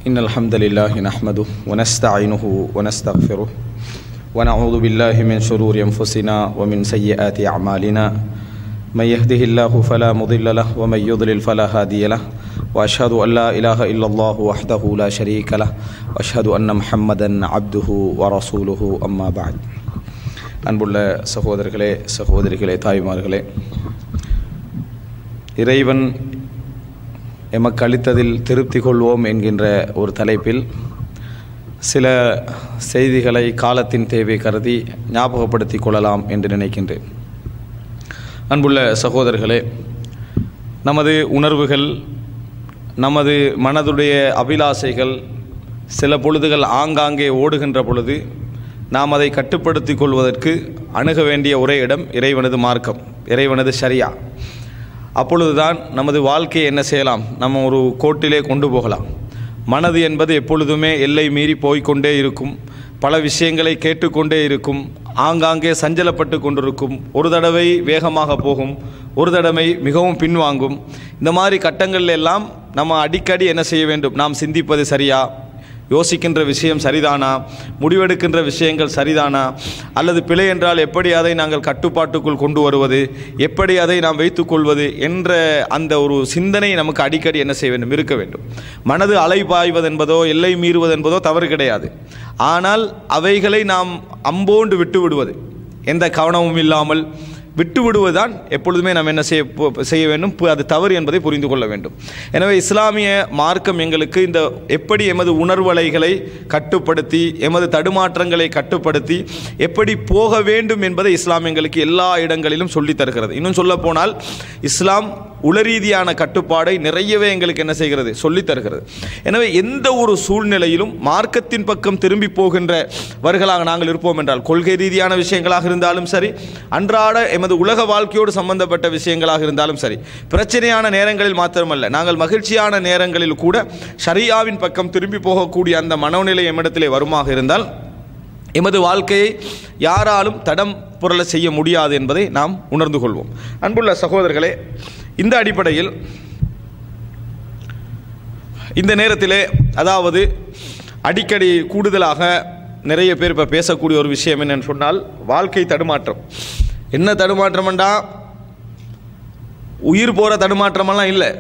إن الحمد لله نحمده ونستعينه ونستغفره ونعوذ بالله من شرور أنفسنا ومن سيئات أعمالنا من يهده الله فلا مضل له ومن يضلل فلا هادي له وأشهد أن لا إله إلا الله وحده لا شريك له وأشهد أن محمدا عبده ورسوله أما بعد அன்புள்ள சகோதரர்களே சகோதரிகளே தாய்மார்களே இறைவன் எமக்கு அளித்ததில் திருப்தி கொள்வோம் என்கின்ற ஒரு தலைப்பில் சில செய்திகளை காலத்தின் தேவை கருதி ஞாபகப்படுத்திக் கொள்ளலாம் என்று நினைக்கின்றேன் அன்புள்ள சகோதரர்களே நமது உணர்வுகள் நமது மனதுடைய அபிலாசைகள் சில பொழுதுகள் ஆங்காங்கே ஓடுகின்ற பொழுது நாம் அதை கட்டுப்படுத்திக் கொள்வதற்கு அணுக வேண்டிய ஒரே இடம் இறைவனது மார்க்கம் இறைவனது சரியா அப்பொழுதுதான் நமது வாழ்க்கையை என்ன செய்யலாம் நம்ம ஒரு கோட்டிலே கொண்டு போகலாம் மனது என்பது எப்பொழுதுமே எல்லை மீறி போய்க்கொண்டே இருக்கும் பல விஷயங்களை கேட்டுக்கொண்டே இருக்கும் ஆங்காங்கே சஞ்சலப்பட்டு கொண்டிருக்கும் ஒரு தடவை வேகமாக போகும் ஒரு தடவை மிகவும் பின்வாங்கும் இந்த மாதிரி கட்டங்கள் எல்லாம் நம்ம அடிக்கடி என்ன செய்ய வேண்டும் நாம் சிந்திப்பது சரியா யோசிக்கின்ற விஷயம் சரிதானா முடிவெடுக்கின்ற விஷயங்கள் சரிதானா அல்லது பிழை என்றால் எப்படி அதை நாங்கள் கட்டுப்பாட்டுக்குள் கொண்டு வருவது எப்படி அதை நாம் வைத்துக்கொள்வது என்ற அந்த ஒரு சிந்தனை நமக்கு அடிக்கடி என்ன செய்ய வேண்டும் இருக்க வேண்டும் மனது அலைபாய்வது என்பதோ எல்லை மீறுவது என்பதோ தவறு கிடையாது ஆனால் அவைகளை நாம் அம்போண்டு விட்டு விடுவது எந்த கவனமும் இல்லாமல் விட்டு விடுவதுதான் எப்பொழுதுமே நாம் என்ன செய்ய பு- செய்ய வேண்டும் பு- அது தவறு என்பதை புரிந்து கொள்ள வேண்டும் எனவே இஸ்லாமிய மார்க்கம் எங்களுக்கு இந்த எப்படி எமது உணர்வலைகளை கட்டுப்படுத்தி எமது தடுமாற்றங்களை கட்டுப்படுத்தி எப்படி போக வேண்டும் என்பதை இஸ்லாம் எங்களுக்கு எல்லா இடங்களிலும் சொல்லித் தருகிறது இன்னும் சொல்ல போனால் இஸ்லாம் உளரீதியான கட்டுப்பாடை நிறையவே எங்களுக்கு என்ன செய்கிறது சொல்லித் தருகிறது எனவே எந்த ஒரு சூழ்நிலையிலும் மார்க்கத்தின் பக்கம் திரும்பி போகின்றவர்களாக நாங்கள் இருப்போம் என்றால் கொள்கை ரீதியான விஷயங்களாக இருந்தாலும் சரி அன்றாட எமது உலக வாழ்க்கையோடு சம்பந்தப்பட்ட விஷயங்களாக இருந்தாலும் சரி பிரச்சனையான நேரங்களில் மாத்திரமல்ல நாங்கள் மகிழ்ச்சியான நேரங்களில் கூட ஷரியாவின் பக்கம் திரும்பி போகக்கூடிய அந்த மனோநிலை எம்மிடத்திலே வருமாக இருந்தால் எமது வாழ்க்கையை யாராலும் தடம் புரள செய்ய முடியாது என்பதை நாம் உணர்ந்து கொள்வோம் அன்புள்ள சகோதரர்களே இந்த அடிப்படையில் இந்த நேரத்திலே அதாவது அடிக்கடி கூடுதலாக நிறைய பேர் இப்போ பேசக்கூடிய ஒரு விஷயம் என்னன்னு சொன்னால் வாழ்க்கை தடுமாற்றம் என்ன தடுமாற்றம்டா உயிர் போகிற தடுமாற்றமெல்லாம் இல்லை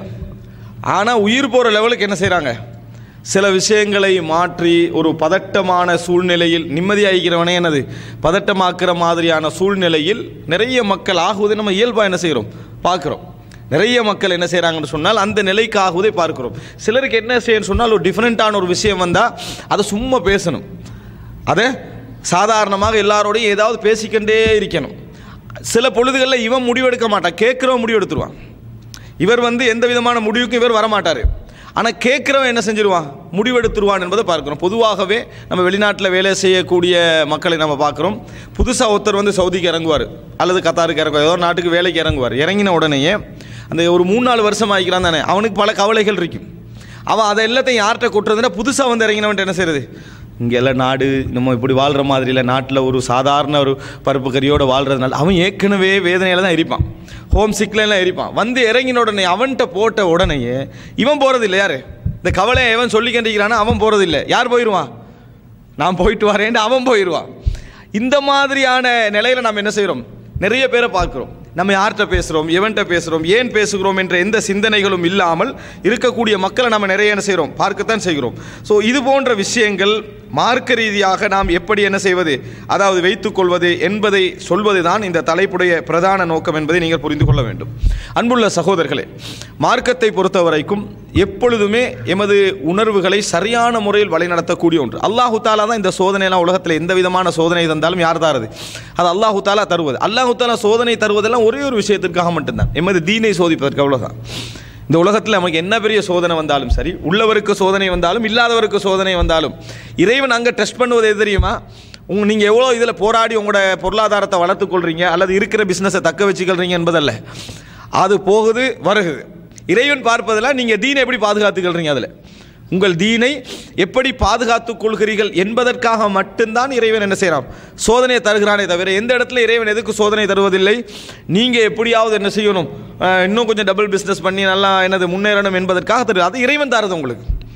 ஆனால் உயிர் போகிற லெவலுக்கு என்ன செய்கிறாங்க சில விஷயங்களை மாற்றி ஒரு பதட்டமான சூழ்நிலையில் நிம்மதியாகிறவனே என்னது பதட்டமாக்குற மாதிரியான சூழ்நிலையில் நிறைய மக்கள் ஆகுவதை நம்ம இயல்பாக என்ன செய்கிறோம் பார்க்குறோம் நிறைய மக்கள் என்ன செய்கிறாங்கன்னு சொன்னால் அந்த நிலைக்கு ஆகுவதை பார்க்கிறோம் சிலருக்கு என்ன செய்யணும்னு சொன்னால் ஒரு டிஃப்ரெண்ட்டான ஒரு விஷயம் வந்தால் அதை சும்மா பேசணும் அதை சாதாரணமாக எல்லாரோடையும் ஏதாவது பேசிக்கொண்டே இருக்கணும் சில பொழுதுகளில் இவன் முடிவெடுக்க மாட்டான் கேட்குறவன் முடிவெடுத்துருவான் இவர் வந்து எந்த விதமான முடிவுக்கும் இவர் வரமாட்டார் ஆனால் கேட்குறவன் என்ன செஞ்சிருவான் முடிவெடுத்துருவான் என்பதை பார்க்குறோம் பொதுவாகவே நம்ம வெளிநாட்டில் வேலை செய்யக்கூடிய மக்களை நம்ம பார்க்குறோம் புதுசாக ஒருத்தர் வந்து சவுதிக்கு இறங்குவார் அல்லது கத்தாருக்கு இறங்குவார் ஏதோ ஒரு நாட்டுக்கு வேலைக்கு இறங்குவார் இறங்கின உடனேயே அந்த ஒரு மூணு நாலு வருஷம் ஆகிக்கிறான் தானே அவனுக்கு பல கவலைகள் இருக்கும் அவன் அதை எல்லாத்தையும் யார்கிட்ட கொட்டுறதுன்னா புதுசாக வந்து இறங்கினவன்ட்டு என்ன செய்யறது இங்கே எல்லாம் நாடு நம்ம இப்படி வாழ்கிற மாதிரி இல்லை நாட்டில் ஒரு சாதாரண ஒரு பருப்பு கறியோடு வாழ்கிறதுனால அவன் ஏற்கனவே வேதனையில் தான் இருப்பான் ஹோம் சிக்ல எல்லாம் இருப்பான் வந்து இறங்கின உடனே அவன்கிட்ட போட்ட உடனேயே இவன் போகிறது இல்லை யார் இந்த கவலையை எவன் சொல்லிக்கின்றிருக்கிறானோ அவன் போகிறது இல்லை யார் போயிடுவான் நான் போயிட்டு வரேன்ட்டு அவன் போயிடுவான் இந்த மாதிரியான நிலையில் நாம் என்ன செய்கிறோம் நிறைய பேரை பார்க்குறோம் நம்ம யார்கிட்ட பேசுகிறோம் எவன்கிட்ட பேசுகிறோம் ஏன் பேசுகிறோம் என்ற எந்த சிந்தனைகளும் இல்லாமல் இருக்கக்கூடிய மக்களை நம்ம நிறைய என்ன செய்கிறோம் பார்க்கத்தான் செய்கிறோம் ஸோ இது போன்ற விஷயங்கள் மார்க்க ரீதியாக நாம் எப்படி என்ன செய்வது அதாவது வைத்துக்கொள்வது என்பதை சொல்வது தான் இந்த தலைப்புடைய பிரதான நோக்கம் என்பதை நீங்கள் புரிந்து கொள்ள வேண்டும் அன்புள்ள சகோதரர்களே மார்க்கத்தை பொறுத்த வரைக்கும் எப்பொழுதுமே எமது உணர்வுகளை சரியான முறையில் வழிநடத்தக்கூடிய ஒன்று அல்லாஹு தாலா தான் இந்த சோதனையெல்லாம் உலகத்தில் எந்த விதமான சோதனை தந்தாலும் யார் தாரது அது அல்லாஹு தாலா தருவது அல்லாஹு தாலா சோதனை தருவதெல்லாம் ஒரே ஒரு விஷயத்திற்காக மட்டும்தான் எமது தீனை சோதிப்பதற்கு அவ்வளோதான் இந்த உலகத்தில் நமக்கு என்ன பெரிய சோதனை வந்தாலும் சரி உள்ளவருக்கு சோதனை வந்தாலும் இல்லாதவருக்கு சோதனை வந்தாலும் இறைவன் அங்கே டெஸ்ட் பண்ணுவது எது தெரியுமா உங்க நீங்கள் எவ்வளோ இதில் போராடி உங்களோட பொருளாதாரத்தை வளர்த்துக்கொள்றீங்க அல்லது இருக்கிற பிஸ்னஸை தக்க வச்சுக்கொள்றீங்க என்பதல்ல அது போகுது வருகுது இறைவன் பார்ப்பதெல்லாம் நீங்கள் தீனை எப்படி பாதுகாத்துக்கொள்றீங்க அதில் உங்கள் தீனை எப்படி பாதுகாத்துக் கொள்கிறீர்கள் என்பதற்காக மட்டும்தான் இறைவன் என்ன செய்யறான் சோதனையை தருகிறானே தவிர எந்த இடத்துல இறைவன் எதுக்கு சோதனை தருவதில்லை நீங்கள் எப்படியாவது என்ன செய்யணும் அஹ், இன்னும் கொஞ்சம் டபுள் பிஸ்னஸ் பண்ணி நல்லா என்னது முன்னேறணும் என்பதற்காக தரு அது இறைவன் தருது உங்களுக்கு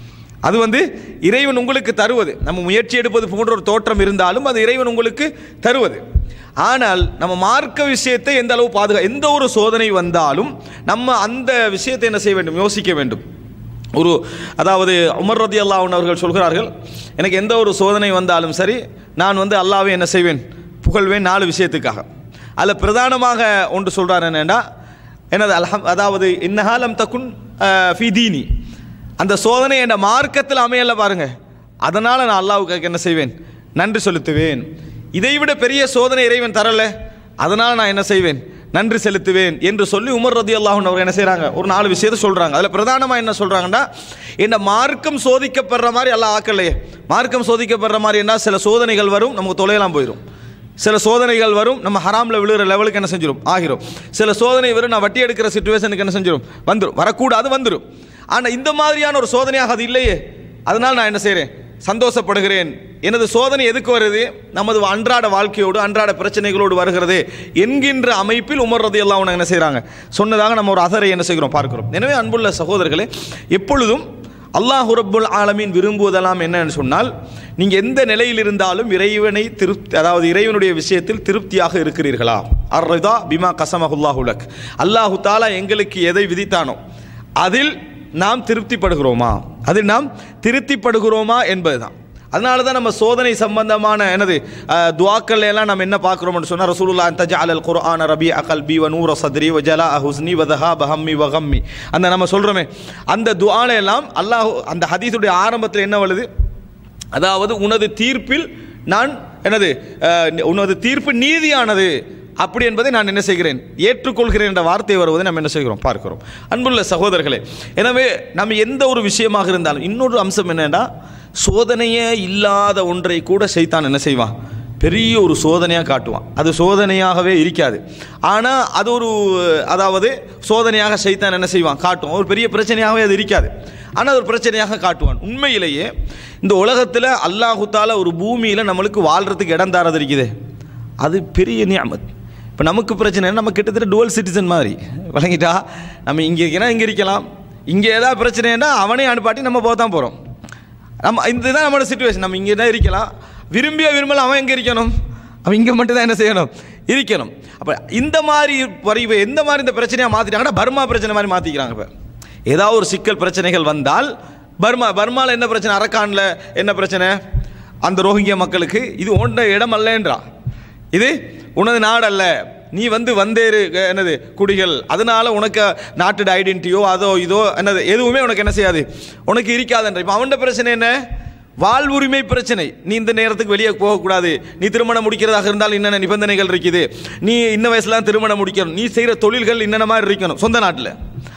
அது வந்து இறைவன் உங்களுக்கு தருவது நம்ம முயற்சி எடுப்பது போன்ற ஒரு தோற்றம் இருந்தாலும் அது இறைவன் உங்களுக்கு தருவது ஆனால் நம்ம மார்க்க விஷயத்தை எந்த அளவு பாதுகா எந்த ஒரு சோதனை வந்தாலும் நம்ம அந்த விஷயத்தை என்ன செய்ய வேண்டும் யோசிக்க வேண்டும் ஒரு அதாவது உமர் ரதி அல்லாஹ் அவர்கள் சொல்கிறார்கள் எனக்கு எந்த ஒரு சோதனை வந்தாலும் சரி நான் வந்து அல்லாவை என்ன செய்வேன் புகழ்வேன் நாலு விஷயத்துக்காக அதில் பிரதானமாக ஒன்று சொல்கிறார் என்னென்னா எனது அல்ஹம் அதாவது இன்னஹாலம் தக்குன் அஹ், ஃபி தீனி அந்த சோதனை என் மார்க்கத்தில் அமையல பாருங்க அதனால் நான் அல்லாவுக்கு என்ன செய்வேன் நன்றி செலுத்துவேன் இதைவிட பெரிய சோதனை இறைவன் தரல அதனால் நான் என்ன செய்வேன் நன்றி செலுத்துவேன் என்று சொல்லி உமர் ரதி அல்லாஹன் அவர் என்ன செய்கிறாங்க ஒரு நாலு விஷயத்தை சொல்கிறாங்க அதில் பிரதானமாக என்ன சொல்கிறாங்கன்னா என்ன மார்க்கம் சோதிக்கப்படுற மாதிரி எல்லாம் ஆக்கலையே மார்க்கம் சோதிக்கப்படுற மாதிரி என்ன சில சோதனைகள் வரும் நமக்கு தொலையெல்லாம் போயிடும் சில சோதனைகள் வரும் நம்ம ஹராமில் விழுகிற லெவலுக்கு என்ன செஞ்சிடும் ஆகிரும் சில சோதனை வரும் நான் வட்டி எடுக்கிற சுச்சுவேஷனுக்கு என்ன செஞ்சிடும் வந்துடும் வரக்கூடாது வந்துடும் ஆனால் இந்த மாதிரியான ஒரு சோதனையாக அது இல்லையே அதனால் நான் என்ன செய்கிறேன் சந்தோஷப்படுகிறேன் எனது சோதனை எதுக்கு வருது நமது அன்றாட வாழ்க்கையோடு அன்றாட பிரச்சனைகளோடு வருகிறது என்கின்ற அமைப்பில் உமர் ரதி எல்லாம் என்ன செய்கிறாங்க சொன்னதாக நம்ம ஒரு அசரை என்ன செய்கிறோம் பார்க்கிறோம் எனவே அன்புள்ள சகோதரர்களே எப்பொழுதும் அல்லாஹ் ரப்புல் ஆலமீன் விரும்புவதெல்லாம் என்னன்னு சொன்னால் நீங்கள் எந்த நிலையில் இருந்தாலும் இறைவனை திருப்தி அதாவது இறைவனுடைய விஷயத்தில் திருப்தியாக இருக்கிறீர்களா அர்ரதா பிமா கசமஹுல்லாஹுலக் அல்லாஹு தாலா எங்களுக்கு எதை விதித்தானோ அதில் நாம் திருப்திப்படுகிறோமா அதில் நாம் திருப்திப்படுகிறோமா என்பதுதான் அதனால தான் நம்ம சோதனை சம்பந்தமான என்னது அஹ், துஆக்கள் எல்லாம் நம்ம என்ன பார்க்குறோம்னு சொன்னால் ரசூலுல்லா தஜால் அல் குர்ஆன் ரபி அகல் பி வ நூர சத்ரி வ ஜலா ஹுஸ்னி வ தஹா பஹம்மி வ கம்மி அந்த நம்ம சொல்கிறோமே அந்த துஆல எல்லாம் அல்லாஹ் அந்த ஹதீஸுடைய ஆரம்பத்தில் என்ன வருது அதாவது உனது தீர்ப்பில் நான் என்னது அஹ், உனது தீர்ப்பு நீதியானது அப்படி என்பதை நான் என்ன செய்கிறேன் ஏற்றுக்கொள்கிறேன் என்ற வார்த்தை வருவதை நம்ம என்ன செய்கிறோம் பார்க்கிறோம் அன்புள்ள சகோதரர்களே எனவே நம்ம எந்த ஒரு விஷயமாக இருந்தாலும் இன்னொரு அம்சம் என்னன்னா சோதனையே இல்லாத ஒன்றை கூட சைத்தான் என்ன செய்வான் பெரிய ஒரு சோதனையாக காட்டுவான் அது சோதனையாகவே இருக்காது ஆனால் அது ஒரு அதாவது சோதனையாக சைத்தான் என்ன செய்வான் காட்டுவான் ஒரு பெரிய பிரச்சனையாகவே அது இருக்காது ஆனால் அது ஒரு பிரச்சனையாக காட்டுவான் உண்மையிலேயே இந்த உலகத்தில் அல்லாஹு தாலா ஒரு பூமியில் நம்மளுக்கு வாழ்கிறதுக்கு இடம் தாரது இருக்குது அது பெரிய நியாமத் இப்போ நமக்கு பிரச்சனை நம்ம கிட்டத்தட்ட டுவல் சிட்டிசன் மாதிரி வழங்கிட்டா நம்ம இங்கே இருக்கிறா இங்கே இருக்கலாம் இங்கே ஏதாவது பிரச்சனைன்னா அவனே அனுப்பாட்டி நம்ம போக தான் போகிறோம் நம்ம இதுதான் நம்மளோட சுச்சுவேஷன் நம்ம இங்கே தான் இருக்கலாம் விரும்பிய விரும்பல அவன் எங்கே இருக்கணும் அவன் இங்கே மட்டும் தான் என்ன செய்யணும் இருக்கணும் அப்போ இந்த மாதிரி இப்போ எந்த மாதிரி இந்த பிரச்சனையாக மாற்றிட்டாங்கன்னா பர்மா பிரச்சனை மாதிரி மாற்றிக்கிறாங்க இப்போ ஏதாவது ஒரு சிக்கல் பிரச்சனைகள் வந்தால் பர்மா பர்மாவில் என்ன பிரச்சனை அரக்கானில் என்ன பிரச்சனை அந்த ரோஹிங்கிய மக்களுக்கு இது ஒன்ற இடம் அல்லன்றா இது உனது நாடு அல்ல நீ வந்து வந்தேரு அஹ், என்னது குடிகள் அதனால உனக்கு நாட்டு ஐடென்டிட்டியோ அதோ இதோ என்னது எதுவுமே உனக்கு என்ன செய்யாது உனக்கு இருக்காதுன்ற இப்போ அவன்கிட்ட பிரச்சனை என்ன வாழ்வுரிமை பிரச்சனை நீ இந்த நேரத்துக்கு வெளியே போகக்கூடாது நீ திருமணம் முடிக்கிறதாக இருந்தால் என்னென்ன நிபந்தனைகள் இருக்குது நீ இன்ன வயசுலாம் திருமணம் முடிக்கணும் நீ செய்கிற தொழில்கள் என்னென்ன மாதிரி இருக்கணும் சொந்த நாட்டில்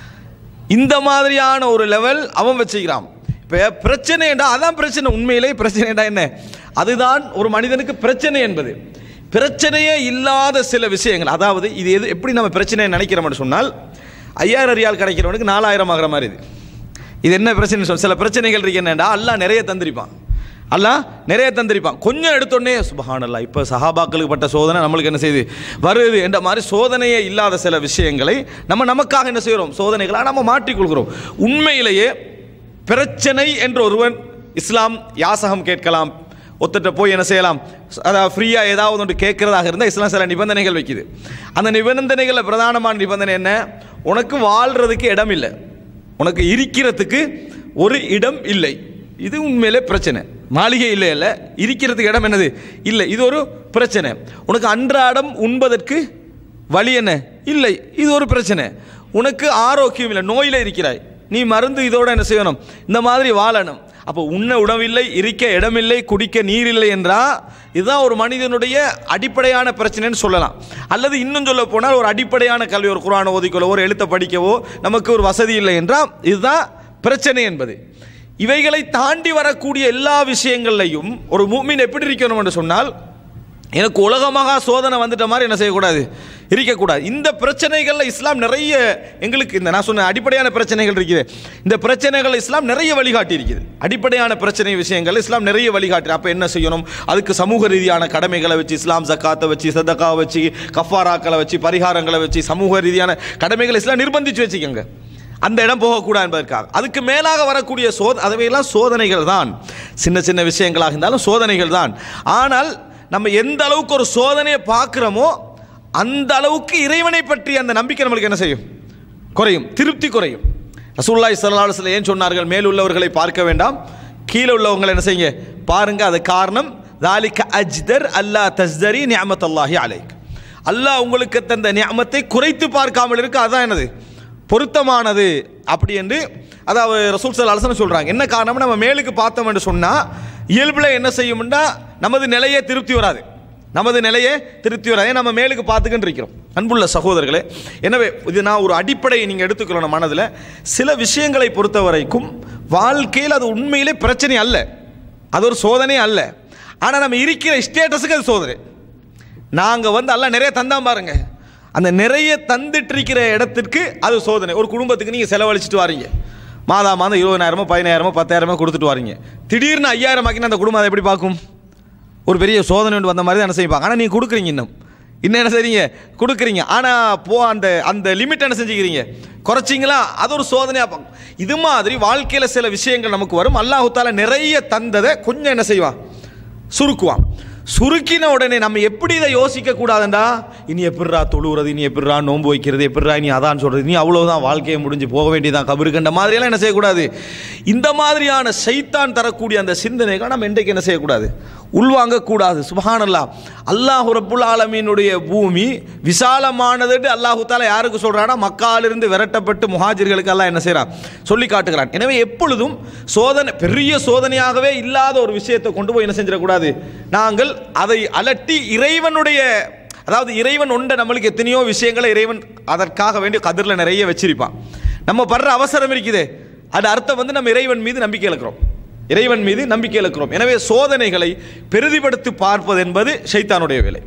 இந்த மாதிரியான ஒரு லெவல் அவன் வச்சுக்கிறான் இப்போ பிரச்சனைடா அதான் பிரச்சனை உண்மையிலே பிரச்சனைடா என்ன அதுதான் ஒரு மனிதனுக்கு பிரச்சனை என்பது பிரச்சனையே இல்லாத சில விஷயங்கள் அதாவது இது எது எப்படி நம்ம பிரச்சனையை நினைக்கிறோம்னு சொன்னால் ஐயாயிரம் ரியால் கிடைக்கிறவனுக்கு நாலாயிரம் ஆகிற மாதிரி இது இது என்ன பிரச்சனை சொல் சில பிரச்சனைகள் இருக்கு என்னடா அல்லாஹ் நிறைய தந்திருப்பான் அல்லாஹ் நிறைய தந்திருப்பான் கொஞ்சம் எடுத்தோடனே சுபஹானல்லா இப்போ சஹாபாக்களுக்கு பட்ட சோதனை நம்மளுக்கு என்ன செய்யுது வருது என்ற மாதிரி சோதனையே இல்லாத சில விஷயங்களை நம்ம நமக்காக என்ன செய்கிறோம் சோதனைகளாக நம்ம மாற்றிக்கொள்கிறோம் உண்மையிலேயே பிரச்சனை என்று ஒருவன் இஸ்லாம் யாசகம் கேட்கலாம் ஒத்துட்ட போய் என்ன செய்யலாம் அதாவது ஃப்ரீயாக ஏதாவது ஒன்று கேட்குறதாக இருந்தால் இஸ்லாம் சில நிபந்தனைகள் வைக்குது அந்த நிபந்தனைகளில் பிரதானமான நிபந்தனை என்ன உனக்கு வாழ்கிறதுக்கு இடம் இல்லை உனக்கு இருக்கிறதுக்கு ஒரு இடம் இல்லை இது உண்மையிலே பிரச்சனை மாளிகை இல்லை இல்லை இருக்கிறதுக்கு இடம் என்னது இல்லை இது ஒரு பிரச்சனை உனக்கு அன்றாடம் உண்பதற்கு வழி என்ன இல்லை இது ஒரு பிரச்சனை உனக்கு ஆரோக்கியம் இல்லை நோயில் இருக்கிறாய் நீ மருந்து இதோட என்ன செய்யணும் இந்த மாதிரி வாழணும் அப்போ உண்ண உணவில்லை இருக்க இடமில்லை குடிக்க நீர் இல்லை என்றா இதுதான் ஒரு மனிதனுடைய அடிப்படையான பிரச்சனைன்னு சொல்லலாம் அல்லது இன்னும் சொல்ல போனால் ஒரு அடிப்படையான கல்வி ஒரு குரானை ஒதுக்கவோ ஒரு எழுத்தை படிக்கவோ நமக்கு ஒரு வசதி இல்லை என்றால் இதுதான் பிரச்சனை என்பது இவைகளை தாண்டி வரக்கூடிய எல்லா விஷயங்கள்லையும் ஒரு மூமின் எப்படி இருக்கணும் என்று சொன்னால் எனக்கு உலகமாக சோதனை வந்துட்ட மாதிரி என்ன செய்யக்கூடாது இருக்கக்கூடாது இந்த பிரச்சனைகளில் இஸ்லாம் நிறைய எங்களுக்கு இந்த நான் சொன்ன அடிப்படையான பிரச்சனைகள் இருக்குது இந்த பிரச்சனைகள் இஸ்லாம் நிறைய வழிகாட்டி இருக்குது அடிப்படையான பிரச்சனை விஷயங்கள் இஸ்லாம் நிறைய வழிகாட்டி அப்போ என்ன செய்யணும் அதுக்கு சமூக ரீதியான கடமைகளை வச்சு இஸ்லாம் ஜக்காத்தை வச்சு சதக்கா வச்சு கஃபாராக்களை வச்சு பரிகாரங்களை வச்சு சமூக ரீதியான கடமைகளை இஸ்லாம் நிர்பந்திச்சு வச்சுக்கோங்க அந்த இடம் போகக்கூடாது என்பதற்காக அதுக்கு மேலாக வரக்கூடிய சோத அதுவையெல்லாம் சோதனைகள் தான் சின்ன சின்ன விஷயங்களாக இருந்தாலும் சோதனைகள் தான் ஆனால் நம்ம எந்த அளவுக்கு ஒரு சோதனையை பார்க்குறோமோ அந்த அளவுக்கு இறைவனை பற்றி அந்த நம்பிக்கை நம்மளுக்கு என்ன செய்யும் குறையும் திருப்தி குறையும் ரசூல்லாய் சல்லாஹ் ஏன் சொன்னார்கள் மேலுள்ளவர்களை பார்க்க வேண்டாம் கீழே உள்ளவங்களை என்ன செய்யுங்க பாருங்க அது காரணம் தாலிக்க அஜ்தர் அல்லா தஸ்தரி நியமத் அல்லாஹி அலைக் அல்லாஹ் உங்களுக்கு தந்த நியமத்தை குறைத்து பார்க்காமல் இருக்க அதான் என்னது பொருத்தமானது அப்படி என்று அதாவது ரசூல் சல் அலசன் சொல்கிறாங்க என்ன காரணம் நம்ம மேலுக்கு பார்த்தோம் என்று சொன்னால் இயல்பில் என்ன செய்யும்னா நமது நிலையே திருப்தி வராது நமது நிலையே திருப்தி வராது நம்ம மேலுக்கு பார்த்துக்கிட்டு இருக்கிறோம் அன்புள்ள சகோதரர்களே எனவே இது நான் ஒரு அடிப்படையை நீங்கள் எடுத்துக்கணும் மனதில் சில விஷயங்களை பொறுத்த வரைக்கும் வாழ்க்கையில் அது உண்மையிலே பிரச்சனை அல்ல அது ஒரு சோதனை அல்ல ஆனால் நம்ம இருக்கிற ஸ்டேட்டஸுக்கு அது சோதனை நாங்கள் வந்து எல்லாம் நிறைய தந்தான் பாருங்க அந்த நிறைய தந்துட்டு இருக்கிற இடத்திற்கு அது சோதனை ஒரு குடும்பத்துக்கு நீங்கள் செலவழிச்சிட்டு வாரீங்க மாதா மாதம் இருபதாயிரமோ பதினாயிரமோ பத்தாயிரமோ கொடுத்துட்டு வாரீங்க திடீர்னு ஐயாயிரம் ஆக்கினா அந்த குடும்பம் அதை எப்படி பார்க்கும் ஒரு பெரிய சோதனை ஒன்று வந்த மாதிரி தான் என்ன செய்வாங்க ஆனால் நீங்கள் கொடுக்குறீங்க இன்னும் இன்னும் என்ன செய்றீங்க கொடுக்குறீங்க ஆனால் போ அந்த அந்த லிமிட் என்ன செஞ்சுக்கிறீங்க குறைச்சிங்களா அது ஒரு சோதனையாக பார்க்கும் இது மாதிரி வாழ்க்கையில் சில விஷயங்கள் நமக்கு வரும் அல்லாஹு தாலா நிறைய தந்ததை கொஞ்சம் என்ன செய்வான் சுருக்குவான் சுருக்கின உடனே நம்ம எப்படி இதை யோசிக்க கூடாதுண்டா இனி எப்படிரா தொழுகிறது இனி எப்படிரா நோன்பு வைக்கிறது எப்படிரா இனி அதான் சொல்கிறது நீ அவ்வளவுதான் வாழ்க்கையை முடிஞ்சு போக வேண்டியதான் கபரு கண்ட மாதிரியெல்லாம் என்ன செய்யக்கூடாது இந்த மாதிரியான சைத்தான் தரக்கூடிய அந்த சிந்தனைகளை நம்ம இன்றைக்கு என்ன செய்யக்கூடாது உள்வாங்கக்கூடாது சுபஹானல்லா அல்லாஹு ரப்புல் ஆலமீனுடைய பூமி விசாலமானதுன்னு அல்லாஹு தாலா யாருக்கு சொல்றானா மக்காலிருந்து விரட்டப்பட்டு முஹாஜிர்களுக்கு எல்லாம் என்ன செய்றான் சொல்லி காட்டுகிறான் எனவே எப்பொழுதும் சோதனை பெரிய சோதனையாகவே இல்லாத ஒரு விஷயத்தை கொண்டு போய் என்ன செஞ்சிடக்கூடாது நாங்கள் அதை அலட்டி இறைவனுடைய அதாவது இறைவன் உண்ட நம்மளுக்கு எத்தனையோ விஷயங்களை இறைவன் அதற்காக வேண்டிய கதிரில் நிறைய வச்சிருப்பான் நம்ம படுற அவசரம் இருக்குதே அது அர்த்தம் வந்து நம்ம இறைவன் மீது நம்பிக்கை இழக்கிறோம் இறைவன் மீது நம்பிக்கை இழக்கிறோம் எனவே சோதனைகளை பெரிதிப்படுத்தி பார்ப்பது என்பது ஷைத்தானுடைய வேலை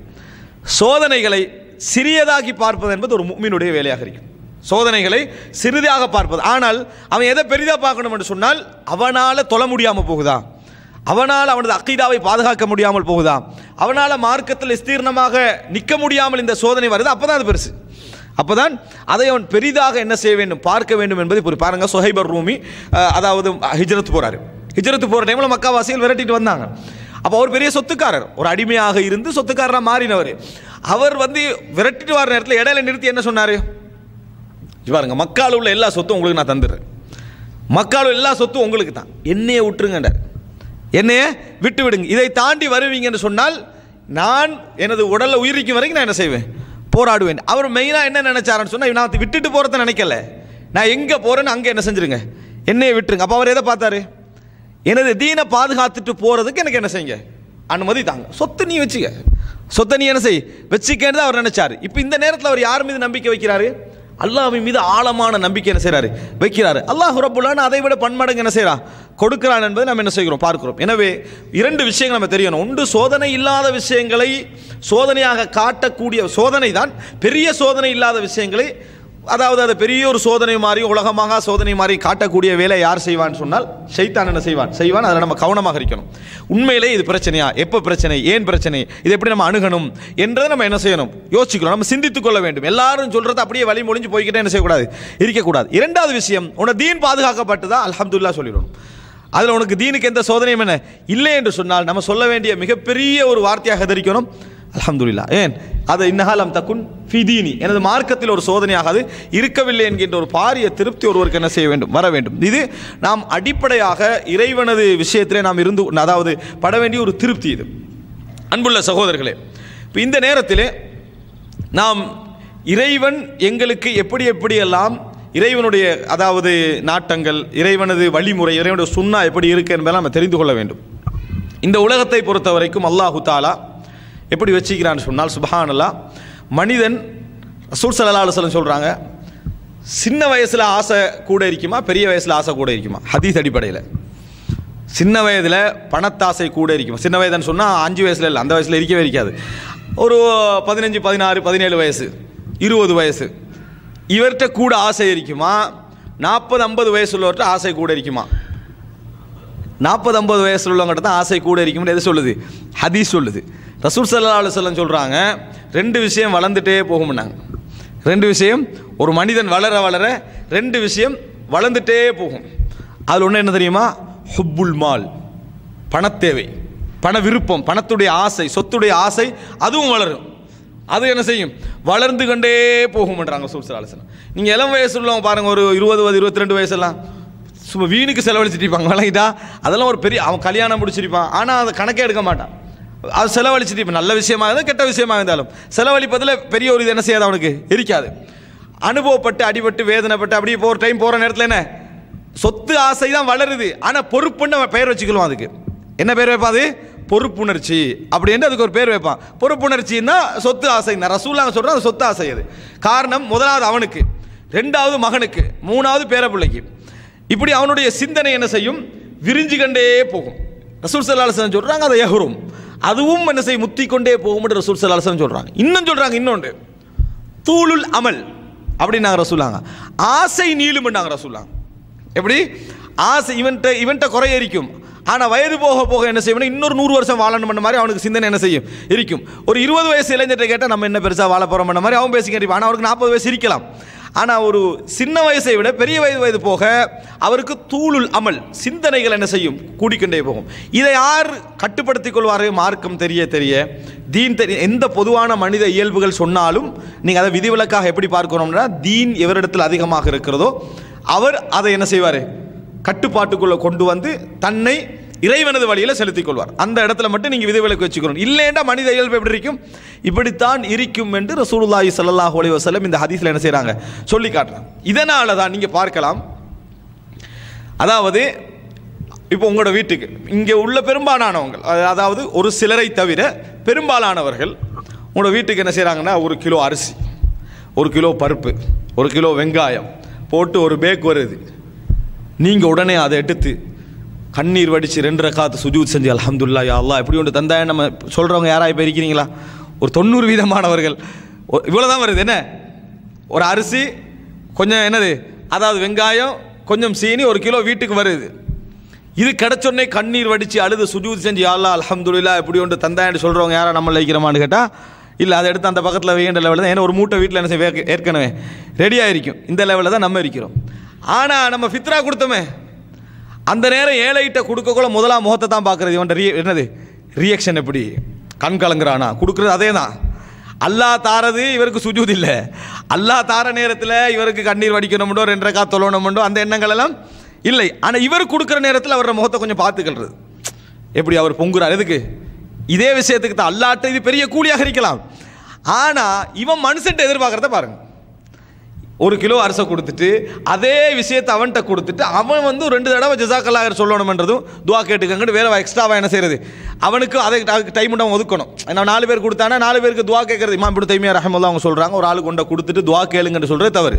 சோதனைகளை சிறியதாக்கி பார்ப்பது என்பது ஒரு முக்மீனுடைய வேலையாக இருக்கும் சோதனைகளை சிறிதாக பார்ப்பது ஆனால் அவன் எதை பெரிதாக பார்க்கணும் என்று சொன்னால் அவனால் தொழ முடியாமல் போகுதா அவனால் அவனது அக்கீதாவை பாதுகாக்க முடியாமல் போகுதா அவனால் மார்க்கத்தில் விஸ்தீர்ணமாக நிற்க முடியாமல் இந்த சோதனை வருது அப்போ தான் அது பெருசு அப்போதான் அதை அவன் பெரிதாக என்ன செய்ய வேண்டும் பார்க்க வேண்டும் என்பதை புரி பாருங்க சொஹைபர் ரூமி அஹ், அதாவது ஹிஜ்ரத் போறாரு ஹிஜ்ரத் போகிற டைமில் மக்காவாசிகள் விரட்டிட்டு வந்தாங்க அப்போ அவர் பெரிய சொத்துக்காரர் ஒரு அடிமையாக இருந்து சொத்துக்காரராக மாறினவர் அவர் வந்து விரட்டிட்டு வர நேரத்தில் இடையில நிறுத்தி என்ன சொன்னார் பாருங்க மக்கால் உள்ள எல்லா சொத்தும் உங்களுக்கு நான் தந்துடுறேன் மக்கால் உள்ள எல்லா சொத்தும் உங்களுக்கு தான் என்னையே விட்டுருங்கண்டார் என்னைய விட்டு விடுங்க இதை தாண்டி வருவீங்கன்னு சொன்னால் நான் எனது உடலை உயிரிக்கும் வரைக்கும் நான் என்ன செய்வேன் போராடுவேன் அவர் மெயினாக என்ன நினைச்சாருன்னு சொன்னால் நான் அதை விட்டுட்டு போகிறத நினைக்கல நான் எங்கே போகிறேன்னு அங்கே என்ன செஞ்சிருங்க என்னைய விட்டுருங்க அப்போ அவர் எதை பார்த்தாரு எனது தீனை பாதுகாத்துட்டு போகிறதுக்கு எனக்கு என்ன செய்யுங்க அனுமதி தாங்க சொத்து நீ வச்சுக்க சொத்தை நீ என்ன செய் வச்சுக்கன்னு தான் அவர் நினைச்சாரு இப்போ இந்த நேரத்தில் அவர் யார் மீது நம்பிக்கை வைக்கிறாரு அல்லாஹ்வின் மீது ஆழமான நம்பிக்கை என்ன செய்றாரு வைக்கிறாரு அல்லாஹ் ரப்புல்லான்னு அதை விட பன்மடங்கு என்ன செய்றான் கொடுக்கிறான் என்பதை நம்ம என்ன செய்கிறோம் பார்க்கிறோம் எனவே இரண்டு விஷயங்கள் நம்ம தெரியணும் ஒன்று சோதனை இல்லாத விஷயங்களை சோதனையாக காட்டக்கூடிய சோதனை தான் பெரிய சோதனை இல்லாத விஷயங்களை அதாவது அது பெரிய ஒரு சோதனை மாதிரி உலகமாக சோதனை மாதிரி காட்டக்கூடிய வேலை யார் செய்வான்னு சொன்னால் ஷைத்தான் என்ன செய்வான் செய்வான் அதில் நம்ம கவனமாக இருக்கணும் உண்மையிலே இது பிரச்சனையா எப்போ பிரச்சனை ஏன் பிரச்சனை இது எப்படி நம்ம அணுகணும் என்றதை நம்ம என்ன செய்யணும் யோசிக்கணும் நம்ம சிந்தித்துக் கொள்ள வேண்டும் எல்லாரும் சொல்றது அப்படியே வழி மொழிஞ்சு போய்கிட்டே என்ன செய்யக்கூடாது இருக்கக்கூடாது இரண்டாவது விஷயம் உன தீன் பாதுகாக்கப்பட்டதா அல்ஹம்துலில்லாஹ் சொல்லிடணும் அதில் உனக்கு தீனுக்கு எந்த சோதனையும் என்ன இல்லை என்று சொன்னால் நம்ம சொல்ல வேண்டிய மிகப்பெரிய ஒரு வார்த்தையாக தரிக்கணும் அல்ஹம்துலில்லாஹ் ஏன் அது இன்னஹாலம் தக்குன் ஃபிதீனி எனது மார்க்கத்தில் ஒரு சோதனையாக அது இருக்கவில்லை என்கின்ற ஒரு பாரிய திருப்தி ஒருவருக்கு என்ன செய்ய வேண்டும் வர வேண்டும் இது நாம் அடிப்படையாக இறைவனது விஷயத்திலே நாம் இருந்து அதாவது பட வேண்டிய ஒரு திருப்தி இது அன்புள்ள சகோதரர்களே இப்போ இந்த நேரத்திலே நாம் இறைவன் எங்களுக்கு எப்படி எப்படியெல்லாம் இறைவனுடைய அதாவது நாட்டங்கள் இறைவனது வழிமுறை இறைவனுடைய சுண்ணா எப்படி இருக்கு என்பதை நம்ம தெரிந்து கொள்ள வேண்டும் இந்த உலகத்தை பொறுத்த வரைக்கும் அல்லாஹு தாலா எப்படி வச்சுக்கிறான்னு சொன்னால் சுபஹானல்லா மனிதன் ரசூல் ஸல்லல்லாஹு அலைஹி வஸல்லம் சொல்கிறாங்க சின்ன வயசில் ஆசை கூட இருக்குமா பெரிய வயசில் ஆசை கூட இருக்குமா ஹதீஸ் அடிப்படையில் சின்ன வயதில் பணத்தாசை கூட இருக்குமா சின்ன வயதுன்னு சொன்னால் அஞ்சு வயசில் இல்லை அந்த வயசில் இருக்கவே இருக்காது ஒரு பதினஞ்சு பதினாறு பதினேழு வயசு இருபது வயசு இவர்கிட்ட கூட ஆசை இருக்குமா நாற்பது ஐம்பது வயசு உள்ளவர்கிட்ட ஆசை கூட இருக்குமா நாற்பது ஐம்பது வயசுல உள்ளவங்ககிட்ட தான் ஆசை கூட இருக்கும்னு எது சொல்லுது ஹதீஸ் சொல்லுது ரசூல் சல்லா அலுவலம் சொல்கிறாங்க ரெண்டு விஷயம் வளர்ந்துட்டே போகும்னாங்க ரெண்டு விஷயம் ஒரு மனிதன் வளர வளர ரெண்டு விஷயம் வளர்ந்துட்டே போகும் அதில் ஒன்று என்ன தெரியுமா ஹுப்புல் மால் பணத்தேவை பண விருப்பம் பணத்துடைய ஆசை சொத்துடைய ஆசை அதுவும் வளரும் அது என்ன செய்யும் வளர்ந்து கொண்டே போகும்ன்றாங்க சூழ்சலாசனம் நீங்கள் இளம் வயசு உள்ளவங்க பாருங்க ஒரு இருபது வயது இருபத்தி ரெண்டு வயசெல்லாம் சும்மா வீணுக்கு செலவழிச்சிட்டு இருப்பாங்க விளங்கிட்டா அதெல்லாம் ஒரு பெரிய அவன் கல்யாணம் முடிச்சிருப்பான் ஆனால் அதை கணக்கே எடுக்க மாட்டான் அது செலவழிச்சிட்டு இப்போ நல்ல விஷயமாக இருந்தாலும் கெட்ட விஷயமாக இருந்தாலும் செலவழிப்பதில் பெரிய ஒரு இது என்ன செய்யாது அவனுக்கு இருக்காது அனுபவப்பட்டு அடிபட்டு வேதனைப்பட்டு அப்படியே போகிற டைம் போகிற நேரத்தில் என்ன சொத்து ஆசை தான் வளருது ஆனால் பொறுப்புன்னு அவன் பெயர் வச்சுக்கலாம் அதுக்கு என்ன பேர் வைப்பான் அது பொறுப்புணர்ச்சி அப்படின்னு அதுக்கு ஒரு பேர் வைப்பான் பொறுப்புணர்ச்சின்னா சொத்து ஆசை ரசூலாங்க சொல்கிறோம் அது சொத்து ஆசை அது காரணம் முதலாவது அவனுக்கு ரெண்டாவது மகனுக்கு மூணாவது பேரப்பிள்ளைக்கு இப்படி அவனுடைய சிந்தனை என்ன செய்யும் விரிஞ்சு கொண்டே போகும் ரசூல் சல்லாஹன் சொல்கிறாங்க அதை எகுரும் அதுவும் என்ன செய்யும் முத்தி கொண்டே போகும் ரசூல் சல்லாஹன் சொல்கிறாங்க இன்னும் சொல்கிறாங்க இன்னொன்று தூளுல் அமல் அப்படின்னாங்க ரசூலாங்க ஆசை நீளும்னாங்க ரசூலாங்க எப்படி ஆசை இவன்ட்ட இவன்ட்ட குறையரிக்கும் ஆனால் வயது போக போக என்ன செய்யணும் இன்னொரு நூறு வருஷம் வாழணும் பண்ண மாதிரி அவனுக்கு சிந்தனை என்ன செய்யும் இருக்கும் ஒரு இருபது வயசு இளைஞர்கிட்ட கேட்டால் நம்ம என்ன பெருசாக வாழ போகிறோம் பண்ண மாதிரி அவன் பேசிக்கிட்டு ஆனால் அவருக்கு நாற்பது வயசு இருக்கலாம் ஆனால் ஒரு சின்ன வயசை விட பெரிய வயது வயது போக அவருக்கு தூளுல் அமல் சிந்தனைகள் என்ன செய்யும் கூடிக்கொண்டே போகும் இதை யார் கட்டுப்படுத்திக் கொள்வாரு மார்க்கம் தெரிய தெரிய தீன் தெரிய எந்த பொதுவான மனித இயல்புகள் சொன்னாலும் நீங்கள் அதை விதிவிலக்காக எப்படி பார்க்கணும்னா தீன் எவரிடத்தில் அதிகமாக இருக்கிறதோ அவர் அதை என்ன செய்வார் கட்டுப்பாட்டுக்குள்ளே கொண்டு வந்து தன்னை இறைவனது வழியில் செலுத்திக் கொள்வார் அந்த இடத்துல மட்டும் நீங்கள் விதிவிலக்கு வச்சுக்கணும் இல்லைண்டா மனித இயல்பு எப்படி இருக்கும் இப்படித்தான் இருக்கும் என்று ரசூலுல்லாஹி ஸல்லல்லாஹு அலைஹி வஸல்லம் இந்த ஹதீஸில் என்ன செய்கிறாங்க சொல்லி காட்டுறாங்க இதனால தான் நீங்கள் பார்க்கலாம் அதாவது இப்போ உங்களோட வீட்டுக்கு இங்கே உள்ள பெரும்பாலானவங்க அதாவது ஒரு சிலரை தவிர பெரும்பாலானவர்கள் உங்களோட வீட்டுக்கு என்ன செய்கிறாங்கன்னா ஒரு கிலோ அரிசி ஒரு கிலோ பருப்பு ஒரு கிலோ வெங்காயம் போட்டு ஒரு பேக் வருது நீங்கள் உடனே அதை எடுத்து கண்ணீர் வடித்து ரெண்டு ரக்காத்து சுஜூத் செஞ்சு அல்ஹம்துலில்லாஹ் யா அல்லாஹ் எப்படி ஒன்று தந்தாய நம்ம சொல்கிறவங்க யாராக இப்போ இருக்கிறீங்களா ஒரு தொண்ணூறு வீதமானவர்கள் இவ்வளோ தான் வருது என்ன ஒரு அரிசி கொஞ்சம் என்னது அதாவது வெங்காயம் கொஞ்சம் சீனி ஒரு கிலோ வீட்டுக்கு வருது இது கிடைச்சோடனே கண்ணீர் வடித்து அழுது சுஜூத் செஞ்சு யா அல்லாஹ் அல்ஹம்துலில்லாஹ் எப்படி ஒன்று தந்தாயன்னு சொல்கிறவங்க யாரை நம்ம வைக்கிறோமான்னு கேட்டால் இல்லை அதை எடுத்து அந்த பக்கத்தில் வேண்ட லெவலில் தான் ஏன்னா ஒரு மூட்டை வீட்டில் என்ன செய்ய ஏற்கனவே ரெடியாக இருக்கும் இந்த லெவலில் தான் நம்ம இருக்கிறோம் ஆனால் நம்ம ஃபித்ரா கொடுத்தோமே அந்த நேரம் ஏழைகிட்ட கொடுக்கக்குள்ள முதலாம் முகத்தை தான் பார்க்குறது இவன் ரிய என்னது ரியாக்ஷன் எப்படி கண் கலங்குறானா கொடுக்குறது அதே தான் அல்லாஹ் தாரது இவருக்கு சுஜூத் இல்லை அல்லாஹ் தார நேரத்தில் இவருக்கு கண்ணீர் வடிக்கணும்டோ ரெண்டரை கா தொழணும்டோ அந்த எண்ணங்கள் எல்லாம் இல்லை ஆனால் இவர் கொடுக்குற நேரத்தில் அவரோட முகத்தை கொஞ்சம் பார்த்துக்கிறது எப்படி அவர் பொங்குறார் எதுக்கு இதே விஷயத்துக்கு தான் அல்லாட்ட இது பெரிய கூலியாக இருக்கலாம் ஆனால் இவன் மனுஷன்ட்ட எதிர்பார்க்குறத பாருங்க ஒரு கிலோ அரிசை கொடுத்துட்டு அதே விஷயத்தை அவன்கிட்ட கொடுத்துட்டு அவன் வந்து ரெண்டு தடவை ஜசாக்கல்லாக சொல்லணுமன்றதும் துவா கேட்டுக்கங்கிட்டு வேற எக்ஸ்ட்ராவாக என்ன செய்யறது அவனுக்கு அதை டைம் அவன் ஒதுக்கணும் ஏன்னா நாலு பேர் கொடுத்தானா நாலு பேருக்கு துவா கேட்கறது இமாம் இப்படி தைமியா ரஹமுல்லா அவங்க சொல்கிறாங்க ஒரு ஆள் கொண்ட கொடுத்துட்டு துவா கேளுங்கன்னு சொல்கிறது தவறு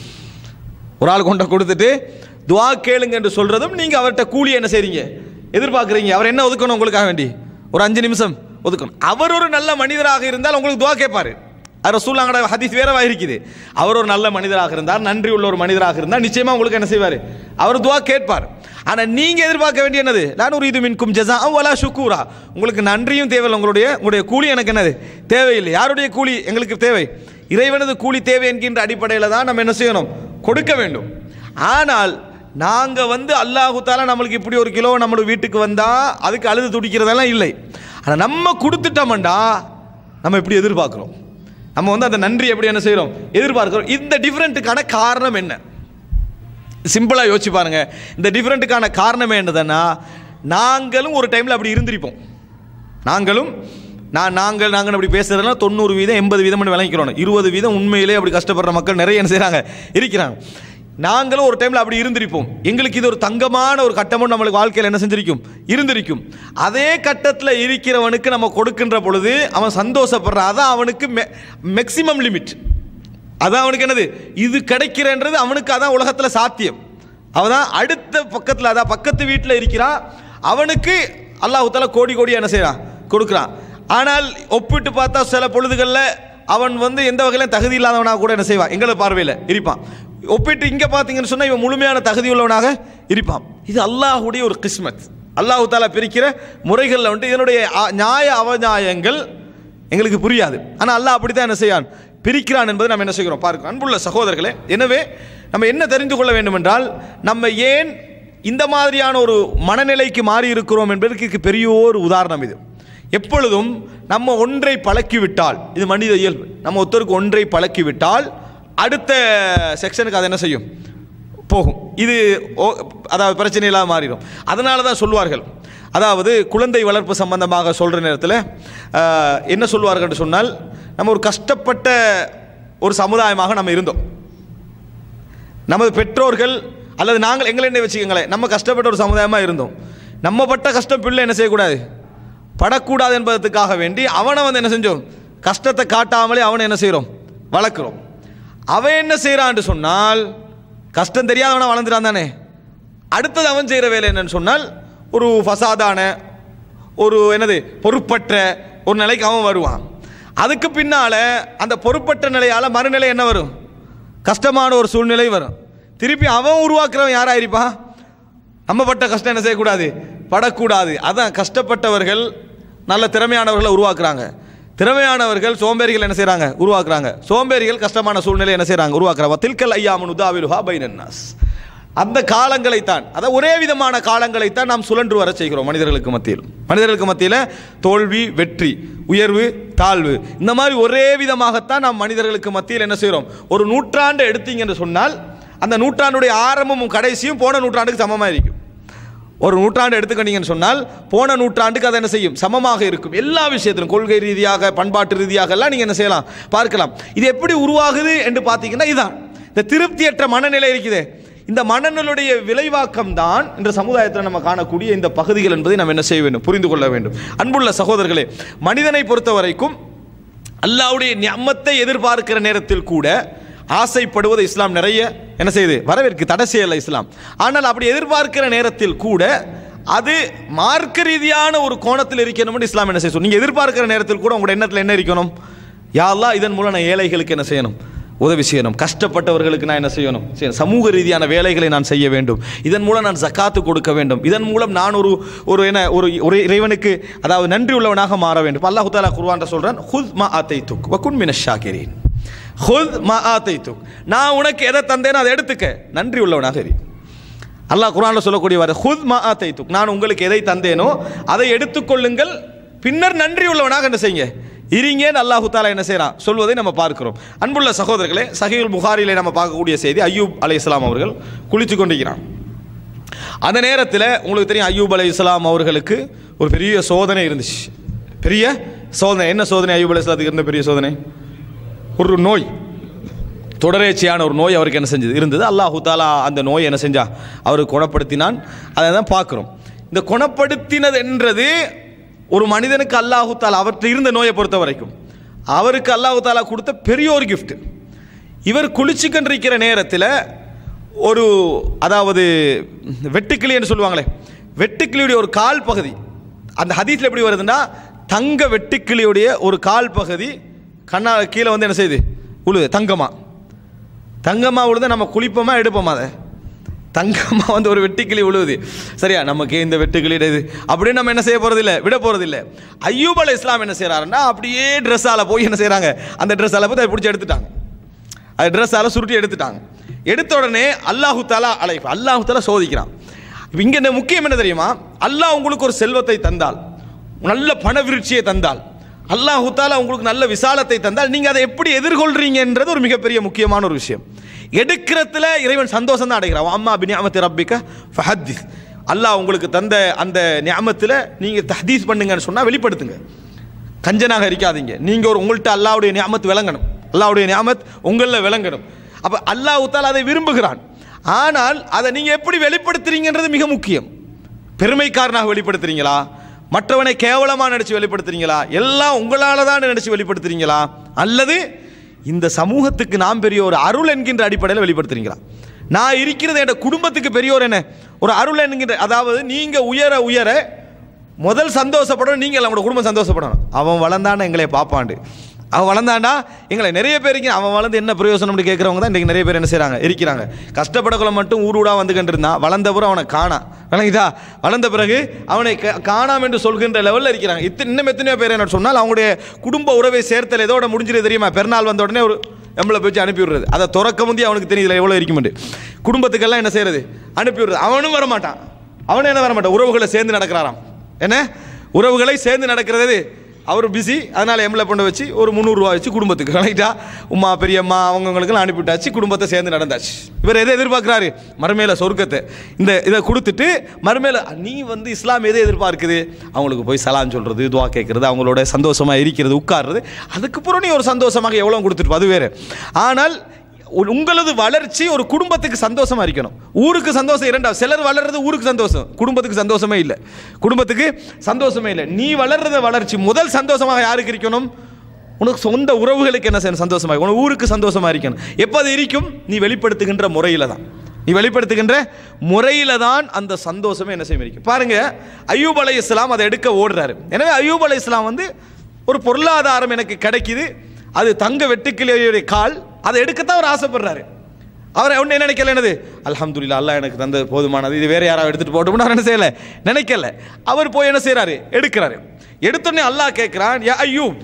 ஒரு ஆள் கொண்ட கொடுத்துட்டு துவா கேளுங்க என்று சொல்கிறதும் நீங்கள் அவர்கிட்ட கூலி என்ன செய்றீங்க எதிர்பார்க்குறீங்க அவர் என்ன ஒதுக்கணும் உங்களுக்காக வேண்டி ஒரு அஞ்சு நிமிஷம் ஒதுக்கணும் அவர் ஒரு நல்ல மனிதராக இருந்தால் உங்களுக்கு துவா கேட்பாரு அது ரசூல்லாங்கட ஹதீஸ் வேறவா இருக்குது அவர் ஒரு நல்ல மனிதராக இருந்தார் நன்றி உள்ள ஒரு மனிதராக இருந்தால் நிச்சயமா உங்களுக்கு என்ன செய்வார் அவர் துவா கேட்பார் ஆனால் நீங்க எதிர்பார்க்க வேண்டிய என்னது நான் ஒரு இது மின்கும் ஜசா வலா ஷுக்கூரா உங்களுக்கு நன்றியும் தேவையில்லை உங்களுடைய உங்களுடைய கூலி எனக்கு என்னது தேவையில்லை யாருடைய கூலி எங்களுக்கு தேவை இறைவனது கூலி தேவை என்கின்ற அடிப்படையில் தான் நம்ம என்ன செய்யணும் கொடுக்க வேண்டும் ஆனால் நாங்கள் வந்து அல்லாஹு தாலா நம்மளுக்கு இப்படி ஒரு கிலோ நம்மளுக்கு வீட்டுக்கு வந்தால் அதுக்கு அழுது துடிக்கிறதெல்லாம் இல்லை ஆனால் நம்ம கொடுத்துட்டோம்டா நம்ம எப்படி எதிர்பார்க்குறோம் நம்ம வந்து அந்த நன்றி எப்படி என்ன செய்கிறோம் எதிர்பார்க்கிறோம் இந்த டிஃப்ரெண்ட்டுக்கான காரணம் என்ன சிம்பிளாக யோசிச்சு பாருங்க இந்த டிஃப்ரெண்ட்டுக்கான காரணம் என்னதுன்னா நாங்களும் ஒரு டைமில் அப்படி இருந்திருப்போம் நாங்களும் நான் நாங்கள் நாங்கள் அப்படி பேசுறதுனா தொண்ணூறு வீதம் எண்பது வீதம் விளங்கிக்கிறோம் இருபது வீதம் உண்மையிலே அப்படி கஷ்டப்படுற மக்கள் நிறைய என்ன செய்கிறாங்க இருக்கிறாங்க நாங்களும் ஒரு டைமில் அப்படி இருந்திருப்போம் எங்களுக்கு இது ஒரு தங்கமான ஒரு கட்டமும் நம்மளுக்கு வாழ்க்கையில் என்ன செஞ்சிருக்கும் இருந்திருக்கும் அதே கட்டத்தில் இருக்கிறவனுக்கு நம்ம கொடுக்கின்ற பொழுது அவன் சந்தோஷப்படுறான் அதான் அவனுக்கு மேக்சிமம் லிமிட் அதான் அவனுக்கு என்னது இது கிடைக்கிறன்றது அவனுக்கு அதான் உலகத்தில் சாத்தியம் அவன் தான் அடுத்த பக்கத்தில் அதான் பக்கத்து வீட்டில் இருக்கிறான் அவனுக்கு அல்லாஹால கோடி கோடி என்ன செய்கிறான் கொடுக்குறான் ஆனால் ஒப்பிட்டு பார்த்தா சில பொழுதுகளில் அவன் வந்து எந்த வகையிலும் தகுதி இல்லாதவனாக கூட என்ன செய்வான் எங்களை பார்வையில் இருப்பான் ஒப்பிட்டு இங்கே பார்த்தீங்கன்னு சொன்னால் இவன் முழுமையான தகுதி உள்ளவனாக இருப்பான் இது அல்லாஹுடைய ஒரு கிஸ்மத் அல்லாஹு தாலா பிரிக்கிற முறைகளில் வந்து இதனுடைய அ- நியாய அவநியாயங்கள் எங்களுக்கு புரியாது ஆனால் அல்லாஹ் அப்படி தான் என்ன செய்யான் பிரிக்கிறான் என்பதை நம்ம என்ன செய்கிறோம் பார்க்கிறோம் அன்புள்ள சகோதரர்களே எனவே நம்ம என்ன தெரிந்து கொள்ள வேண்டும் என்றால் நம்ம ஏன் இந்த மாதிரியான ஒரு மனநிலைக்கு மாறி இருக்கிறோம் என்பதற்கு பெரிய ஒரு உதாரணம் இது எப்பொழுதும் நம்ம ஒன்றை பழக்கிவிட்டால் இது மனித இயல்பு நம்ம ஒருத்தருக்கு ஒன்றை பழக்கிவிட்டால் அடுத்த செக்ஷனுக்கு அது என்ன செய்யும் போகும் இது ஓ- அதாவது பிரச்சனை இல்லாம மாறிடும் அதனால தான் சொல்வார்கள் அதாவது குழந்தை வளர்ப்பு சம்பந்தமாக சொல்கிற நேரத்தில் ஆஹ், என்ன சொல்வார்கள் என்று சொன்னால் நம்ம ஒரு கஷ்டப்பட்ட ஒரு சமுதாயமாக நம்ம இருந்தோம் நமது பெற்றோர்கள் அல்லது நாங்கள் எங்களை என்ன வச்சுக்கோங்களேன் நம்ம கஷ்டப்பட்ட ஒரு சமுதாயமாக இருந்தோம் நம்ம பட்ட கஷ்டம் பிள்ளை என்ன செய்யக்கூடாது படக்கூடாது என்பதற்காக வேண்டி அவனை வந்து என்ன செஞ்சோம் கஷ்டத்தை காட்டாமலே அவனை என்ன செய்கிறோம் வளர்க்குறோம் அவன் என்ன செய்கிறான்னு சொன்னால் கஷ்டம் தெரியாதவனை வளர்ந்துட்டான் தானே அடுத்தது அவன் செய்கிற வேலை என்னன்னு சொன்னால் ஒரு ஃபசாதான ஒரு என்னது பொறுப்பற்ற ஒரு நிலைக்கு அவன் வருவான் அதுக்கு பின்னால் அந்த பொறுப்பற்ற நிலையால் மறுநிலை என்ன வரும் கஷ்டமான ஒரு சூழ்நிலை வரும் திருப்பி அவன் உருவாக்குறவன் யாரா இருப்பான் நம்ம பட்ட கஷ்டம் என்ன செய்யக்கூடாது படக்கூடாது அதான் கஷ்டப்பட்டவர்கள் நல்ல திறமையானவர்களை உருவாக்குறாங்க திறமையானவர்கள் சோம்பேறிகள் என்ன செய்கிறாங்க உருவாக்குறாங்க சோம்பேறிகள் கஷ்டமான சூழ்நிலை என்ன செய்கிறாங்க உருவாக்குறாங்க தில்கல் ஐயாமன் உதாவிலுஹா பைனன்னாஸ் அந்த காலங்களைத்தான் அதாவது ஒரே விதமான காலங்களைத்தான் நாம் சுழன்று வர செய்கிறோம் மனிதர்களுக்கு மத்தியில் மனிதர்களுக்கு மத்தியில் தோல்வி வெற்றி உயர்வு தாழ்வு இந்த மாதிரி ஒரே விதமாகத்தான் நாம் மனிதர்களுக்கு மத்தியில் என்ன செய்கிறோம் ஒரு நூற்றாண்டு எடுத்தீங்க என்று சொன்னால் அந்த நூற்றாண்டுடைய ஆரம்பமும் கடைசியும் போன நூற்றாண்டுக்கு சமமாக இருக்கும் ஒரு நூற்றாண்டு எடுத்துக்கிட்டீங்கன்னு சொன்னால் போன நூற்றாண்டுக்கு அது என்ன செய்யும் சமமாக இருக்கும் எல்லா விஷயத்திலும் கொள்கை ரீதியாக பண்பாட்டு ரீதியாக எல்லாம் நீங்கள் என்ன செய்யலாம் பார்க்கலாம் இது எப்படி உருவாகுது என்று பார்த்தீங்கன்னா இதுதான் இந்த திருப்தியற்ற மனநிலை இருக்குதே இந்த மனநிலையுடைய விளைவாக்கம் தான் இந்த சமுதாயத்தில் நம்ம காணக்கூடிய இந்த பகுதிகள் என்பதை நம்ம என்ன செய்ய வேண்டும் புரிந்து கொள்ள வேண்டும் அன்புள்ள சகோதரர்களே மனிதனை பொறுத்த வரைக்கும் அல்லாவுடைய ஞம்மத்தை எதிர்பார்க்கிற நேரத்தில் கூட ஆசைப்படுவது இஸ்லாம் நிறைய என்ன செய்யுது வரவேற்கு தடை செய்யல இஸ்லாம் ஆனால் அப்படி எதிர்பார்க்கிற நேரத்தில் கூட அது மார்க்க ரீதியான ஒரு கோணத்தில் இருக்கணும்னு இஸ்லாம் என்ன செய்யும் நீங்கள் எதிர்பார்க்கிற நேரத்தில் கூட உங்களோட எண்ணத்தில் என்ன இருக்கணும் யா அல்லாஹ் இதன் மூலம் நான் ஏழைகளுக்கு என்ன செய்யணும் உதவி செய்யணும் கஷ்டப்பட்டவர்களுக்கு நான் என்ன செய்யணும் செய்யணும் சமூக ரீதியான வேலைகளை நான் செய்ய வேண்டும் இதன் மூலம் நான் ஜக்காத்து கொடுக்க வேண்டும் இதன் மூலம் நான் ஒரு ஒரு என்ன ஒரு ஒரு இறைவனுக்கு அதாவது நன்றி உள்ளவனாக மாற வேண்டும் அல்லாஹு தாலா குர்வான் சொல்றான் ஹுத் மா ஆத்தை துக் வகுன் மின ஷாக்கிரீன் ஹுத் மா ஆத்தை துக் நான் உனக்கு எதை தந்தேனோ அதை எடுத்துக்க நன்றி உள்ளவனாக இரு அல்லாஹ் குர்ஆன்ல சொல்லக்கூடிய வார்த்தை ஹுத் மா ஆத்தை துக் நான் உங்களுக்கு எதை தந்தேனோ அதை எடுத்துக்கொள்ளுங்கள் பின்னர் நன்றி உள்ளவனாக என்ன செய்யுங்க இருங்கன்னு அல்லாஹு தாலா என்ன செய்றான் சொல்வதை நம்ம பார்க்கிறோம் அன்புள்ள சகோதரர்களே சஹீல் புகாரிலே நம்ம பார்க்கக்கூடிய செய்தி ஐயூப் அலை இஸ்லாம் அவர்கள் குளித்து கொண்டிருக்கிறான் அந்த நேரத்தில் உங்களுக்கு தெரியும் ஐயூப் அலை இஸ்லாம் அவர்களுக்கு ஒரு பெரிய சோதனை இருந்துச்சு பெரிய சோதனை என்ன சோதனை ஐயூப் அலை இஸ்லாத்துக்கு இருந்த பெரிய சோதனை ஒரு நோய் தொடரேச்சியான ஒரு நோய் அவருக்கு என்ன செஞ்சது இருந்தது அல்லாஹு தாலா அந்த நோய் என்ன செஞ்சா அவருக்கு குணப்படுத்தினான் அதை தான் பார்க்குறோம் இந்த குணப்படுத்தினது என்றது ஒரு மனிதனுக்கு அல்லாஹு தாலா அவர்கிட்ட இருந்த நோயை பொறுத்த வரைக்கும் அவருக்கு அல்லாஹு தாலா கொடுத்த பெரிய ஒரு gift இவர் குளிச்சுக்கொண்டிருக்கிற நேரத்தில் ஒரு அதாவது வெட்டுக்கிளின்னு சொல்லுவாங்களே வெட்டுக்கிளியுடைய ஒரு கால் பகுதி அந்த ஹதீஸில் எப்படி வருதுன்னா தங்க வெட்டுக்கிளியுடைய ஒரு கால் பகுதி கண்ணா கீழே வந்து என்ன செய்யுது உழுது தங்கமா தங்கமா உழுது நம்ம குளிப்போமா எடுப்போமா அதை தங்கமா வந்து ஒரு வெட்டுக்கிளி உழுவுது சரியா நமக்கு இந்த வெட்டுக்கிளி இது அப்படின்னு நம்ம என்ன செய்ய போறதில்ல விட போறதில்ல ஐயூப் அலை இஸ்லாம் என்ன செய்றாருன்னா அப்படியே ட்ரெஸ்ஸால போய் என்ன செய்றாங்க அந்த ட்ரெஸ்ஸால போய் அதை பிடிச்சி எடுத்துட்டாங்க அது ட்ரெஸ்ஸால சுருட்டி எடுத்துட்டாங்க எடுத்த உடனே அல்லாஹு தாலா அழைப்பு அல்லாஹு தாலா சோதிக்கிறான் இப்போ இங்கே என்ன முக்கியம் என்ன தெரியுமா அல்லாஹ் உங்களுக்கு ஒரு செல்வத்தை தந்தால் நல்ல பண விருட்சியை தந்தால் அல்லாஹு தாலா உங்களுக்கு நல்ல விசாலத்தை தந்தால் நீங்கள் அதை எப்படி எதிர்கொள்றீங்கன்றது ஒரு மிகப்பெரிய முக்கியமான ஒரு விஷயம் எடுக்கிறதுல இறைவன் சந்தோஷம் தான் அடைகிறான் அம்மா பினியாமத்தி ரப்பிக்க ஃபஹத்திஸ் அல்லாஹ் உங்களுக்கு தந்த அந்த நியாமத்தில் நீங்கள் தஹதீஸ் பண்ணுங்கன்னு சொன்னால் வெளிப்படுத்துங்க கஞ்சனாக இருக்காதீங்க நீங்கள் ஒரு உங்கள்கிட்ட அல்லாவுடைய நியாமத் விளங்கணும் அல்லாவுடைய நியாமத் உங்களில் விளங்கணும் அப்போ அல்லாஹ் தாலா அதை விரும்புகிறான் ஆனால் அதை நீங்கள் எப்படி வெளிப்படுத்துறீங்கன்றது மிக முக்கியம் பெருமைக்காரனாக வெளிப்படுத்துறீங்களா மற்றவனை கேவலமாக நினச்சி வெளிப்படுத்துறீங்களா எல்லாம் உங்களால் தான் நினச்சி வெளிப்படுத்துறீங்களா அல்லது இந்த சமூகத்துக்கு நாம் பெரிய ஒரு அருள் என்கின்ற அடிப்படையில் வெளிப்படுத்துறீங்களா நான் இருக்கிறது என் குடும்பத்துக்கு பெரியோர் என்ன ஒரு அருள் என்கின்ற அதாவது நீங்கள் உயர உயர முதல் சந்தோஷப்படணும் நீங்கள் அவங்களோட குடும்பம் சந்தோஷப்படணும் அவன் வளர்ந்தான எங்களை பார்ப்பாண்டு அவன் வளர்ந்தாண்டா எங்களை நிறைய பேர் இங்க அவன் வளர்ந்து என்ன பிரயோசனம்னு கேட்குறவங்க தான் இன்றைக்கி நிறைய பேர் என்ன செய்கிறாங்க இருக்கிறாங்க கஷ்டப்படக்குள்ள மட்டும் ஊர் ஊடா வந்து கண்டிருந்தான் வளர்ந்த பிறகு அவனை காணா விளங்கிதா வளர்ந்த பிறகு அவனை க- காணாம் என்று சொல்கின்ற லெவலில் இருக்கிறாங்க இத்தனை இன்னும் எத்தனையோ பேர் என்ன சொன்னால் அவங்களுடைய குடும்ப உறவை சேர்த்தல் எதோட முடிஞ்சிரு தெரியுமா பெருநாள் வந்த உடனே ஒரு எம்பளை வச்சு அனுப்பி விடுறது அதை திறக்க முந்தைய அவனுக்கு தெரியல எவ்வளோ இருக்குமெண்டு குடும்பத்துக்கெல்லாம் என்ன செய்யறது அனுப்பி விடுறது அவனும் வரமாட்டான் அவனும் என்ன வரமாட்டான் உறவுகளை சேர்ந்து நடக்கிறாராம் என்ன உறவுகளை சேர்ந்து நடக்கிறது அவர் பிஸி அதனால் எம்எல்ஏ பண்ண வச்சு ஒரு முந்நூறுரூவா வச்சு குடும்பத்துக்கு கணக்கிட்டா உமா பெரியம்மா அவங்கவுங்களுக்கெல்லாம் அனுப்பிவிட்டாச்சு குடும்பத்தை சேர்ந்து நடந்தாச்சு இவர் எதை எதிர்பார்க்குறாரு மறுமையில சொர்க்கத்தை இந்த இதை கொடுத்துட்டு மறுமையில நீ வந்து இஸ்லாம் எதை எதிர்பார்க்குது அவங்களுக்கு போய் சலாம் சொல்கிறது துவா கேட்குறது அவங்களோட சந்தோஷமாக இருக்கிறது உட்கார்றது அதுக்கப்புறம் நீ ஒரு சந்தோஷமாக எவ்வளோ கொடுத்துருப்ப அது வேறு ஆனால் உ- உங்களது வளர்ச்சி ஒரு குடும்பத்துக்கு சந்தோஷமா இருக்கணும் ஊருக்கு சந்தோஷம் இரண்டாவது சிலர் வளர்றது ஊருக்கு சந்தோஷம் குடும்பத்துக்கு சந்தோஷமே இல்லை குடும்பத்துக்கு சந்தோஷமே இல்லை நீ வளர்றத வளர்ச்சி முதல் சந்தோஷமாக யாருக்கு இருக்கணும் உனக்கு சொந்த உறவுகளுக்கு என்ன செய்யணும் சந்தோஷமாக உனக்கு ஊருக்கு சந்தோஷமா இருக்கணும் எப்போ அது இருக்கும் நீ வெளிப்படுத்துகின்ற முறையில் தான் நீ வெளிப்படுத்துகின்ற முறையில் தான் அந்த சந்தோஷமே என்ன செய்ய இருக்கும் பாருங்க அய்யூப் அலை இஸ்லாம் அதை எடுக்க ஓடுறாரு எனவே அய்யூப் அலை இஸ்லாம் வந்து ஒரு பொருளாதாரம் எனக்கு கிடைக்குது அது தங்க வெட்டுக்கிளியுடைய கால் அதை எடுக்கத்தான் அவர் ஆசைப்படுறாரு அவர் ஒன்று என்ன நினைக்கல என்னது அல்ஹம்துலில்லாஹ் அல்லாஹ் எனக்கு தந்த போதுமானது இது வேற யாராவது எடுத்துட்டு போட்டோம்னு அவர் என்ன செய்யல நினைக்கல அவர் போய் என்ன செய்றாரு எடுக்கிறாரு எடுத்தோடனே அல்லாஹ் கேட்கிறான் யா ஐயூப்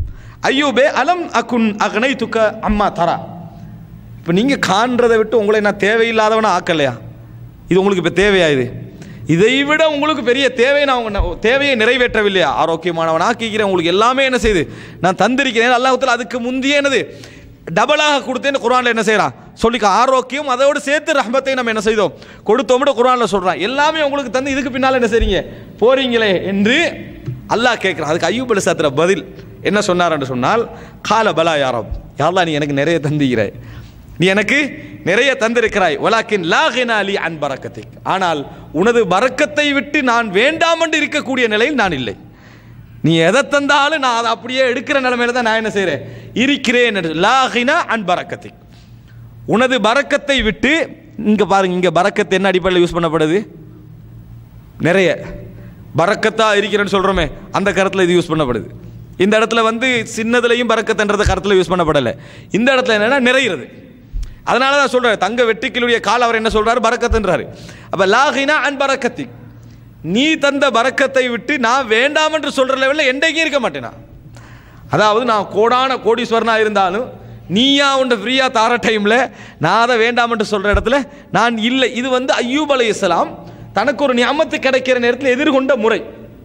ஐயூபே அலம் அகுன் அகனை துக்க அம்மா தரா இப்போ நீங்கள் காண்றதை விட்டு உங்களை நான் தேவையில்லாதவனா ஆக்கலையா இது உங்களுக்கு இப்போ தேவையா இது இதை விட உங்களுக்கு பெரிய தேவை நான் உங்க ந- தேவையை நிறைவேற்றவில்லையா ஆரோக்கியமானவன் ஆக்கிக்கிறேன் உங்களுக்கு எல்லாமே என்ன செய்யுது நான் தந்திருக்கிறேன் அல்லாஹத்தில் அதுக்கு முந்தைய என்னது டபுளாக கொடுத்தேன்னு குரானில் என்ன செய்கிறான் சொல்லிக்க ஆரோக்கியம் அதோடு சேர்த்து ரஹ்மத்தை நம்ம என்ன செய்தோம் கொடுத்தோம்னு குரானில் சொல்கிறான் எல்லாமே உங்களுக்கு தந்து இதுக்கு பின்னால் என்ன செய்றீங்க போறீங்களே என்று அல்லாஹ் கேட்குறான் அதுக்கு ஐயூப் அலிசாத்திர பதில் என்ன சொன்னார் என்று சொன்னால் கால பலா யாரம் யாரெல்லாம் நீ எனக்கு நிறைய தந்திக்கிறாய் நீ எனக்கு நிறைய தந்திருக்கிறாய் வலாக்கின் லாகினா அலி அன் பரக்கத்திக் ஆனால் உனது பரக்கத்தை விட்டு நான் வேண்டாம் என்று இருக்கக்கூடிய நிலையில் நான் இல்லை நீ எதை தந்தாலும் நான் அதை அப்படியே எடுக்கிற நிலைமையில தான் நான் என்ன செய்கிறேன் இருக்கிறேன் என்று லாகினா அன் பரக்கத்திக் உனது பரக்கத்தை விட்டு இங்கே பாருங்க இங்கே பரக்கத்து என்ன அடிப்படையில் யூஸ் பண்ணப்படுது நிறைய பறக்கத்தா இருக்கிறேன்னு சொல்கிறோமே அந்த கருத்தில் இது யூஸ் பண்ணப்படுது இந்த இடத்துல வந்து சின்னதுலையும் பறக்கத்துன்றத கருத்தில் யூஸ் பண்ணப்படலை இந்த இடத்துல என்னன்னா நிறையிறது அதனால தான் சொல்கிறார் தங்க வெட்டுக்கிளுடைய கால் அவர் என்ன சொல்றாரு பறக்கத்துன்றாரு அப்போ லாகினா அன் பறக்கத்தி நீ தந்த பறக்கத்தை விட்டு நான் வேண்டாம் என்று சொல்கிற லெவலில் என்றைக்கும் இருக்க மாட்டேனா அதாவது நான் கோடான கோடீஸ்வரனா இருந்தாலும் நீயா உண்டு ஃப்ரீயாக தார டைமில் நான் அதை வேண்டாம் என்று சொல்கிற இடத்துல நான் இல்லை இது வந்து ஐயூப் அலைஹிஸ்ஸலாம் தனக்கு ஒரு ஞாபகத்து கிடைக்கிற நேரத்தில் எதிர்கொண்ட முறை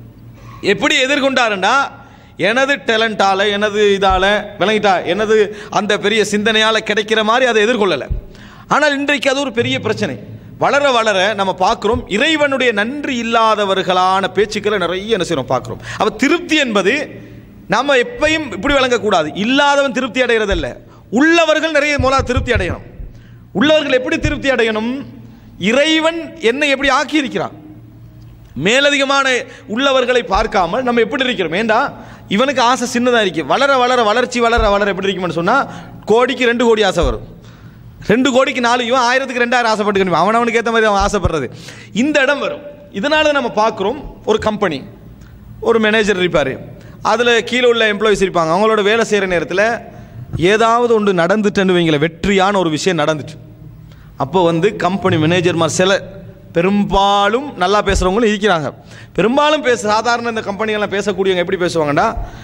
எப்படி எதிர்கொண்டாருன்னா எனது டேலண்டால எனது இதால விளங்கிட்டா எனது அந்த பெரிய சிந்தனையால் கிடைக்கிற மாதிரி அதை எதிர்கொள்ளலை ஆனால் இன்றைக்கு அது ஒரு பெரிய பிரச்சனை வளர வளர நம்ம பார்க்குறோம் இறைவனுடைய நன்றி இல்லாதவர்களான பேச்சுக்களை நிறைய என்ன செய்கிறோம் பார்க்குறோம் அப்போ திருப்தி என்பது நம்ம எப்பயும் இப்படி விளங்கக்கூடாது இல்லாதவன் திருப்தி அடைகிறதில்ல உள்ளவர்கள் நிறைய மூலம் திருப்தி அடையணும் உள்ளவர்கள் எப்படி திருப்தி அடையணும் இறைவன் என்னை எப்படி ஆக்கியிருக்கிறான் மேலதிகமான உள்ளவர்களை பார்க்காமல் நம்ம எப்படி இருக்கிறோம் ஏண்டா இவனுக்கு ஆசை சின்னதாக இருக்கு வளர வளர வளர்ச்சி வளர வளர எப்படி இருக்கும்னு சொன்னால் கோடிக்கு ரெண்டு கோடி ஆசை வரும் ரெண்டு கோடிக்கு நாலு இவன் ஆயிரத்துக்கு ரெண்டாயிரம் ஆசைப்பட்டுக்கணும் அவனவனுக்கு ஏற்ற மாதிரி அவன் ஆசைப்படுறது இந்த இடம் வரும் இதனால நம்ம பார்க்குறோம் ஒரு கம்பெனி ஒரு மேனேஜர் இருப்பார் அதில் கீழே உள்ள எம்ப்ளாயிஸ் இருப்பாங்க அவங்களோட வேலை செய்கிற நேரத்தில் ஏதாவது ஒன்று நடந்துட்டுன்னு வைங்களேன் வெற்றியான ஒரு விஷயம் நடந்துட்டு அப்போ வந்து கம்பெனி மேனேஜர்மார் சில பெரும்பாலும் நல்லா பேசுகிறவங்களும் இருக்கிறாங்க பெரும்பாலும் பேச சாதாரண இந்த கம்பெனிகள்லாம் பேசக்கூடியவங்க எப்படி பேசுவாங்கன்னா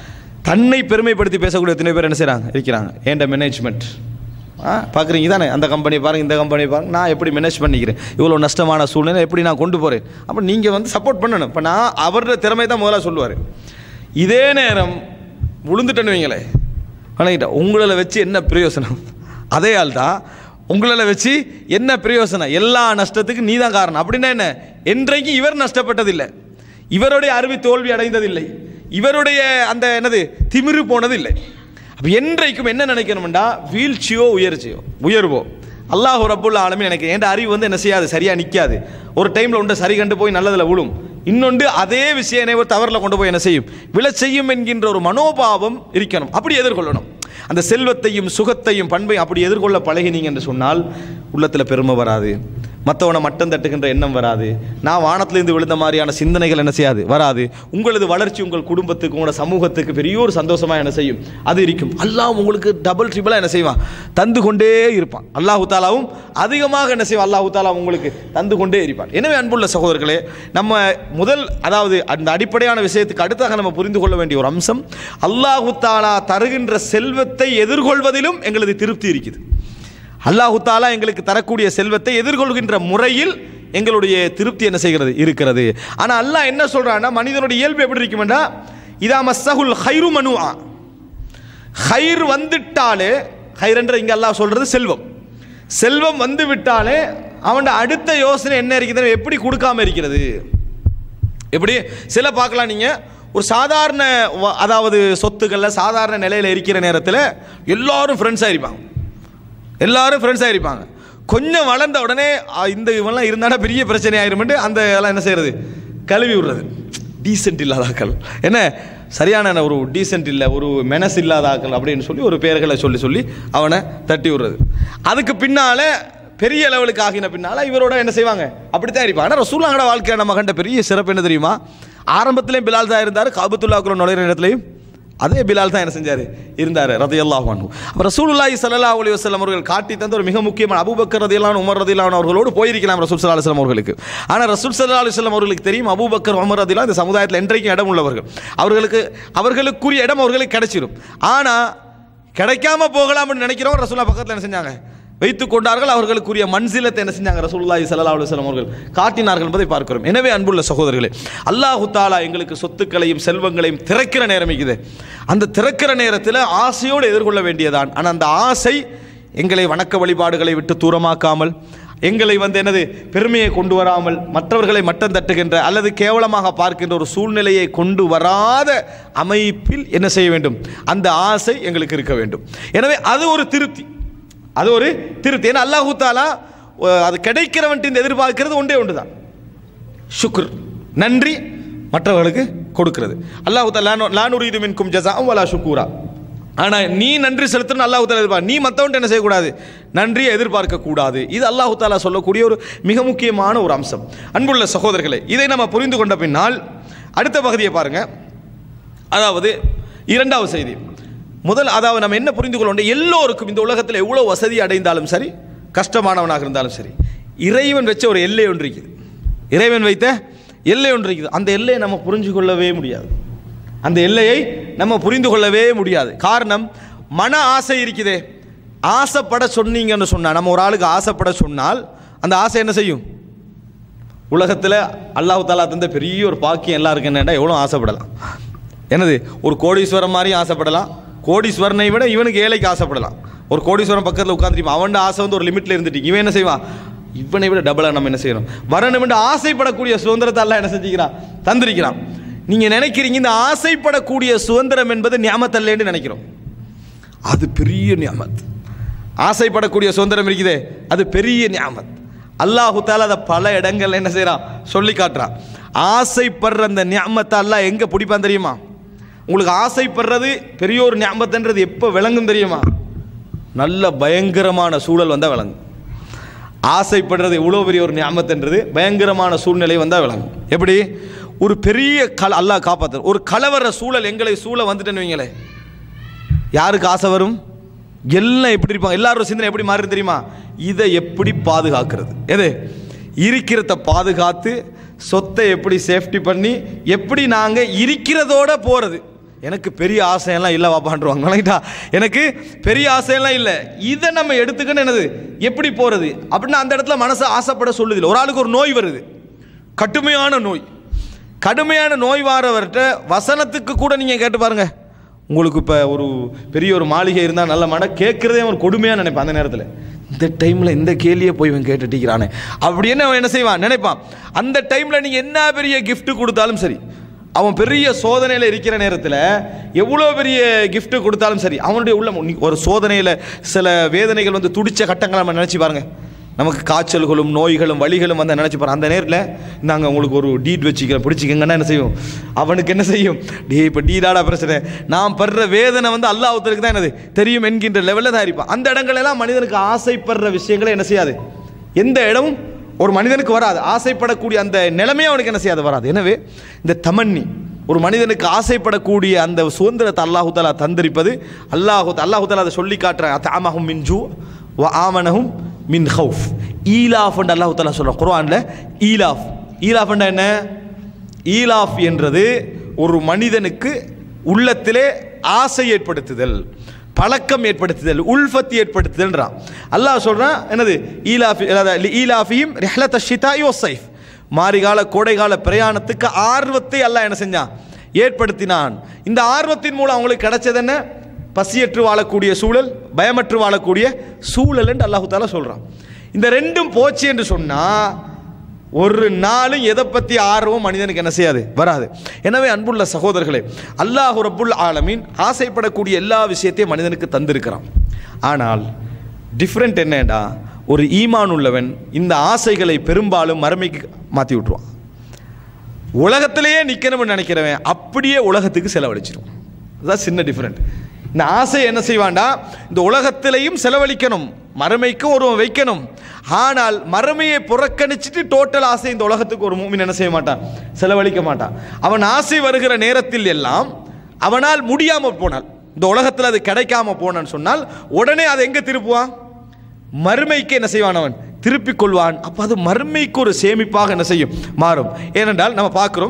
தன்னை பெருமைப்படுத்தி பேசக்கூடிய எத்தனை பேர் என்ன செய்கிறாங்க இருக்கிறாங்க ஏண்ட மேனேஜ்மெண்ட் ஆ பார்க்குறீங்க தானே அந்த கம்பெனி பாருங்க இந்த கம்பெனி பாருங்க நான் எப்படி மேனேஜ் பண்ணிக்கிறேன் இவ்வளோ நஷ்டமான சூழ்நிலை எப்படி நான் கொண்டு போகிறேன் அப்போ நீங்கள் வந்து சப்போர்ட் பண்ணணும் இப்போ நான் அவரோட திறமை தான் முதல்ல சொல்லுவார் இதே நேரம் விழுந்துட்டேன்னு வைங்களேன் வணங்கிட்டா உங்களை வச்சு என்ன பிரயோசனம் அதே ஆள் தான் உங்களை வச்சு என்ன பிரயோசனம் எல்லா நஷ்டத்துக்கு நீ தான் காரணம் அப்படின்னா என்ன என்றைக்கும் இவர் நஷ்டப்பட்டதில்லை இவருடைய அருவி தோல்வி அடைந்ததில்லை இவருடைய அந்த என்னது திமிரு போனதில்லை அப்போ என்றைக்கும் என்ன நினைக்கணும்டா வீழ்ச்சியோ உயர்ச்சியோ உயர்வோ அல்லாஹ் ரப்புல் ஆலமீன் எனக்கு என் அறிவு வந்து என்ன செய்யாது சரியாக நிற்காது ஒரு டைமில் ஒன்று சரி கண்டு போய் நல்லதில் விழும் இன்னொன்று அதே விஷயம் என்னை ஒரு தவறில் கொண்டு போய் என்ன செய்யும் விழச் செய்யும் என்கின்ற ஒரு மனோபாவம் இருக்கணும் அப்படி எதிர்கொள்ளணும் அந்த செல்வத்தையும் சுகத்தையும் பண்பையும் அப்படி எதிர்கொள்ள பழகினீங்க என்று சொன்னால் உள்ளத்தில் பெருமை வராது மற்றவனை மட்டம் தட்டுகின்ற எண்ணம் வராது நான் வானத்திலிருந்து விழுந்த மாதிரியான சிந்தனைகள் என்ன செய்யாது வராது உங்களது வளர்ச்சி உங்கள் குடும்பத்துக்கு உங்களோட சமூகத்துக்கு பெரிய ஒரு சந்தோஷமாக என்ன செய்யும் அது இருக்கும் அல்லாஹ் உங்களுக்கு டபுள் ட்ரிபிளாக என்ன செய்வான் தந்து கொண்டே இருப்பான் அல்லாஹு தாலாவும் அதிகமாக என்ன செய்வான் அல்லாஹு தாலா உங்களுக்கு தந்து கொண்டே இருப்பான் எனவே அன்புள்ள சகோதரர்களே நம்ம முதல் அதாவது அந்த அடிப்படையான விஷயத்துக்கு அடுத்தாக நம்ம புரிந்து கொள்ள வேண்டிய ஒரு அம்சம் அல்லாஹு தாலா தருகின்ற செல்வத்தை எதிர்கொள்வதிலும் எங்களது திருப்தி இருக்குது அல்லாஹு தாலா எங்களுக்கு தரக்கூடிய செல்வத்தை எதிர்கொள்கின்ற முறையில் எங்களுடைய திருப்தி என்ன செய்கிறது இருக்கிறது ஆனால் அல்லாஹ் என்ன சொல்றான்னா மனிதனுடைய இயல்பு எப்படி இருக்குமெண்டா இதா மஸ்ஸகுல் ஹைரு மனுஆ ஹைர் வந்துட்டாலே ஹைரன்ற இங்க அல்லாஹ் சொல்றது செல்வம் செல்வம் வந்து விட்டாலே அவன் அடுத்த யோசனை என்ன இருக்குது எப்படி கொடுக்காம இருக்கிறது எப்படி சில பார்க்கலாம் நீங்க ஒரு சாதாரண வ- அதாவது சொத்துக்கள்ல சாதாரண நிலையில் இருக்கிற நேரத்தில் எல்லாரும் ஃப்ரெண்ட்ஸாக இருப்பாங்க எல்லாரும் ஃப்ரெண்ட்ஸாக இருப்பாங்க கொஞ்சம் வளர்ந்த உடனே ஆ, இந்த இவன்லாம் இருந்தாடா பெரிய பிரச்சனை ஆயிருமெண்டு அந்த எல்லாம் என்ன செய்யறது கழுவி விடுறது டீசென்ட் இல்லாத ஆக்கள் என்ன சரியான ஒரு டீசென்ட் இல்லை ஒரு மெனஸ் இல்லாத ஆக்கள் அப்படின்னு சொல்லி ஒரு பேர்களை சொல்லி சொல்லி அவனை தட்டி விடுறது அதுக்கு பின்னால பெரிய லெவலுக்கு ஆகின பின்னால இவரோட என்ன செய்வாங்க அப்படித்தான் இருப்பாங்க ஆனால் ரசூலாங்கட வாழ்க்கையை நம்ம கண்ட பெரிய சிறப்பு என்ன தெரியுமா ஆரம்பத்திலையும் பிலால் தான் இருந்தார் காபத்துல்லாக்குள்ள நுழையிற இடத்துலையும் அதே பிலால் தான் என்ன செஞ்சார் இருந்தார் ரதையல்லாஹ் அன்ஹு அப்போ ரசூலுல்லாஹி ஸல்லல்லாஹு அலைஹி வஸல்லம் அவர்கள் காட்டி தந்த ஒரு மிக முக்கியமான அபூபக்கர் ரதியல்லாஹு உமர் ரதியல்லாஹு அவர்களோடு போயிருக்கலாம் ரசூல் ஸல்லல்லாஹு அலைஹி வஸல்லம் அவர்களுக்கு ஆனால் ரசூல் ஸல்லல்லாஹு அலைஹி வஸல்லம் அவர்களுக்கு தெரியும் அபூபக்கர் உமர் ரதியல்லாஹு இந்த சமுதாயத்தில் என்றைக்கும் இடம் உள்ளவர்கள் அவர்களுக்கு அவர்களுக்குரிய இடம் அவர்களுக்கு கிடைச்சிடும் ஆனால் கிடைக்காம போகலாம்னு நினைக்கிறவங்க ரசூல்லா பக்கத்தில் என்ன செஞ்சாங்க வைத்துக் கொண்டார்கள் அவர்களுக்குரிய மன்சிலத்தை என்ன செஞ்சாங்க ரசூலுல்லாஹி ஸல்லல்லாஹு அலைஹி வஸல்லம் அவர்கள் காட்டினார்கள் என்பதை பார்க்கிறோம் எனவே அன்புள்ள சகோதரர்களே அல்லாஹு தாலா எங்களுக்கு சொத்துக்களையும் செல்வங்களையும் திறக்கிற நேரம் இருக்குது அந்த திறக்கிற நேரத்தில் ஆசையோடு எதிர்கொள்ள வேண்டியதான் ஆனால் அந்த ஆசை எங்களை வணக்க வழிபாடுகளை விட்டு தூரமாக்காமல் எங்களை வந்து என்னது பெருமையை கொண்டு வராமல் மற்றவர்களை மட்டம் தட்டுகின்ற அல்லது கேவலமாக பார்க்கின்ற ஒரு சூழ்நிலையை கொண்டு வராத அமைப்பில் என்ன செய்ய வேண்டும் அந்த ஆசை எங்களுக்கு இருக்க வேண்டும் எனவே அது ஒரு திருப்தி அது ஒரு திருப்தி ஏன்னா அல்லாஹு தாலா அஹ், அது கிடைக்கிறவன்ட்டு எதிர்பார்க்கிறது ஒன்றே ஒன்று தான் சுக்ர் நன்றி மற்றவர்களுக்கு கொடுக்கிறது அல்லாஹு தாலா லானுரி இது மின்கும் ஜசா வலா சுக்கூரா ஆனால் நீ நன்றி செலுத்தணும் அல்லாஹு தாலா எதிர்பார்க்க நீ மற்றவன்ட்டு என்ன செய்யக்கூடாது நன்றியை எதிர்பார்க்க கூடாது இது அல்லாஹு தாலா சொல்லக்கூடிய ஒரு மிக முக்கியமான ஒரு அம்சம் அன்புள்ள சகோதரர்களே இதை நம்ம புரிந்து கொண்ட பின்னால் அடுத்த பகுதியை பாருங்க அதாவது இரண்டாவது செய்தி முதல் அதாவது நம்ம என்ன புரிந்து கொள்ள வேண்டும் எல்லோருக்கும் இந்த உலகத்தில் எவ்வளோ வசதி அடைந்தாலும் சரி கஷ்டமானவனாக இருந்தாலும் சரி இறைவன் வச்ச ஒரு எல்லை ஒன்று இருக்குது இறைவன் வைத்த எல்லை ஒன்று இருக்குது அந்த எல்லையை நம்ம புரிஞ்சு கொள்ளவே முடியாது அந்த எல்லையை நம்ம புரிந்து கொள்ளவே முடியாது காரணம் மன ஆசை இருக்குதே ஆசைப்பட சொன்னீங்கன்னு சொன்னால் நம்ம ஒரு ஆளுக்கு ஆசைப்பட சொன்னால் அந்த ஆசை என்ன செய்யும் உலகத்தில் அல்லாஹ் தாலா தந்த பெரிய ஒரு பாக்கியம் எல்லாருக்கும் என்னடா எவ்வளோ ஆசைப்படலாம் என்னது ஒரு கோடீஸ்வரன் மாதிரி ஆசைப்படலாம் கோடீஸ்வரனை விட இவனுக்கு ஏழைக்கு ஆசைப்படலாம் ஒரு கோடீஸ்வரன் பக்கத்தில் உட்காந்துட்டு அவன் ஆசை வந்து ஒரு லிமிட்டில் இருந்துட்டு இவன் என்ன செய்வான் இவனை விட டபுளாக நம்ம என்ன செய்யணும் வரணும் என்று ஆசைப்படக்கூடிய சுதந்திரத்தை அல்லாஹ் என்ன செஞ்சுக்கிறான் தந்திருக்கிறான் நீங்கள் நினைக்கிறீங்க இந்த ஆசைப்படக்கூடிய சுதந்திரம் என்பது ஞாபகத்தல்லேன்னு நினைக்கிறோம் அது பெரிய நியாமத் ஆசைப்படக்கூடிய சுதந்திரம் இருக்குதே அது பெரிய நியாமத் அல்லாஹு தாலா அதை பல இடங்கள்ல என்ன செய்றான் சொல்லி காட்டுறான் ஆசைப்படுற அந்த நியாமத்தை அல்லாஹ் எங்க பிடிப்பான் தெரியுமா உங்களுக்கு ஆசைப்படுறது பெரிய ஒரு ஞாபகத்துன்றது எப்போ விளங்கும் தெரியுமா நல்ல பயங்கரமான சூழல் வந்தால் விளங்கும் ஆசைப்படுறது எவ்வளோ பெரிய ஒரு ஞாபகத்துன்றது பயங்கரமான சூழ்நிலை வந்தால் விளங்கும் எப்படி ஒரு பெரிய கல அல்லாஹ் காப்பாற்று ஒரு கலவர சூழல் எங்களை சூழ வந்துட்டேன்னு வைங்களேன் யாருக்கு ஆசை வரும் எல்லாம் எப்படி இருப்பாங்க எல்லாரும் சிந்தனை எப்படி மாறும் தெரியுமா இதை எப்படி பாதுகாக்கிறது எது இருக்கிறத பாதுகாத்து சொத்தை எப்படி சேஃப்டி பண்ணி எப்படி நாங்கள் இருக்கிறதோட போகிறது எனக்கு பெரிய ஆசையெல்லாம் இல்லை வாப்பான்றுவாங்க வணங்கிட்டா எனக்கு பெரிய ஆசையெல்லாம் இல்லை இதை நம்ம எடுத்துக்கன்னு என்னது எப்படி போகிறது அப்படின்னா அந்த இடத்துல மனசை ஆசைப்பட சொல்லுதில்லை ஒரு ஆளுக்கு ஒரு நோய் வருது கடுமையான நோய் கடுமையான நோய் வாரவர்கிட்ட வசனத்துக்கு கூட நீங்கள் கேட்டு பாருங்க உங்களுக்கு இப்போ ஒரு பெரிய ஒரு மாளிகை இருந்தால் நல்ல மன கேட்குறதே ஒரு கொடுமையாக நினைப்பான் அந்த நேரத்தில் இந்த டைமில் இந்த கேள்வியை போய் இவன் கேட்டுட்டிக்கிறானே அப்படின்னு அவன் என்ன செய்வான் நினைப்பான் அந்த டைமில் நீங்கள் என்ன பெரிய gift கொடுத்தாலும் சரி அவன் பெரிய சோதனையில் இருக்கிற நேரத்தில் எவ்வளோ பெரிய gift கொடுத்தாலும் சரி அவனுடைய உள்ள ஒரு சோதனையில் சில வேதனைகள் வந்து துடிச்ச கட்டங்களை நம்ம நினச்சி பாருங்க நமக்கு காய்ச்சல்களும் நோய்களும் வலிகளும் வந்து நினச்சி பாரு அந்த நேரத்தில் நாங்கள் உங்களுக்கு ஒரு டீட் வச்சுக்கிறேன் பிடிச்சிக்கங்கன்னா என்ன செய்யும் அவனுக்கு என்ன செய்யும் டே இப்போ டீடாடா பிரச்சனை நான் படுற வேதனை வந்து அல்லாஹ்வுக்கு தான் என்னது தெரியும் என்கின்ற லெவலில் தான் இருப்பான் அந்த இடங்களெல்லாம் மனிதனுக்கு ஆசைப்படுற விஷயங்களை என்ன செய்யாது எந்த இடமும் ஒரு மனிதனுக்கு வராது ஆசைப்படக்கூடிய அந்த நிலைமையே அவனுக்கு என்ன செய்யாது வராது எனவே இந்த தமன்னி ஒரு மனிதனுக்கு ஆசைப்படக்கூடிய அந்த சுதந்திரத்தை அல்லாஹு தாலா தந்திருப்பது அல்லாஹு அல்லாஹு தாலா அதை சொல்லி காட்டுறான் அத்தாமஹும் மின் ஜூ வ ஆமனஹும் மின் ஹவுஃப் ஈலாஃப் என்று அல்லாஹு தாலா சொல்கிறான் குர்ஆனில் ஈலாஃப் ஈலாஃப் என்ன ஈலாஃப் என்றது ஒரு மனிதனுக்கு உள்ளத்திலே ஆசை ஏற்படுத்துதல் பழக்கம் ஏற்படுத்துதல் உல்ஃபத்தி ஏற்படுத்துதல்ன்றான் அல்லாஹ் சொல்றான் என்னது ஈலாஃபி அதாவது ஈலாஃபியும் ரெஹ்லத் ஷிதாய் ஓ சைஃப் மாரிகால கோடைகால பிரயாணத்துக்கு ஆர்வத்தை அல்லாஹ் என்ன செஞ்சான் ஏற்படுத்தினான் இந்த ஆர்வத்தின் மூலம் அவங்களுக்கு கிடைச்சது என்ன பசியற்று வாழக்கூடிய சூழல் பயமற்று வாழக்கூடிய சூழல் என்று அல்லாஹு தாலா சொல்றான் இந்த ரெண்டும் போச்சு என்று சொன்னா ஒரு நாளும் எதை பற்றி ஆர்வம் மனிதனுக்கு என்ன செய்யாது வராது எனவே அன்புள்ள சகோதரர்களே அல்லாஹ் ரப்புல் ஆலமீன் ஆசைப்படக்கூடிய எல்லா விஷயத்தையும் மனிதனுக்கு தந்திருக்கிறான் ஆனால் டிஃப்ரெண்ட் என்னடா ஒரு ஈமான் உள்ளவன் இந்த ஆசைகளை பெரும்பாலும் மறுமைக்கு மாற்றி விட்டுருவான் உலகத்திலேயே நிற்கணும்னு நினைக்கிறவன் அப்படியே உலகத்துக்கு செலவழிச்சிடும் அதுதான் சின்ன டிஃப்ரெண்ட் இந்த ஆசை என்ன செய்வான்டா இந்த உலகத்திலையும் செலவழிக்கணும் மறுமைக்கும் ஒருவன் வைக்கணும் ஆனால் மறுமையை புறக்கணிச்சிட்டு டோட்டல் ஆசை இந்த உலகத்துக்கு ஒரு மூமின் என்ன செய்ய மாட்டான் செலவழிக்க மாட்டான் அவன் ஆசை வருகிற நேரத்தில் எல்லாம் அவனால் முடியாமல் போனால் இந்த உலகத்தில் அது கிடைக்காம போனான்னு சொன்னால் உடனே அதை எங்கே திருப்புவான் மறுமைக்கு என்ன செய்வான் அவன் திருப்பிக் கொள்வான் அப்போ அது மறுமைக்கு ஒரு சேமிப்பாக என்ன செய்யும் மாறும் ஏனென்றால் நம்ம பார்க்குறோம்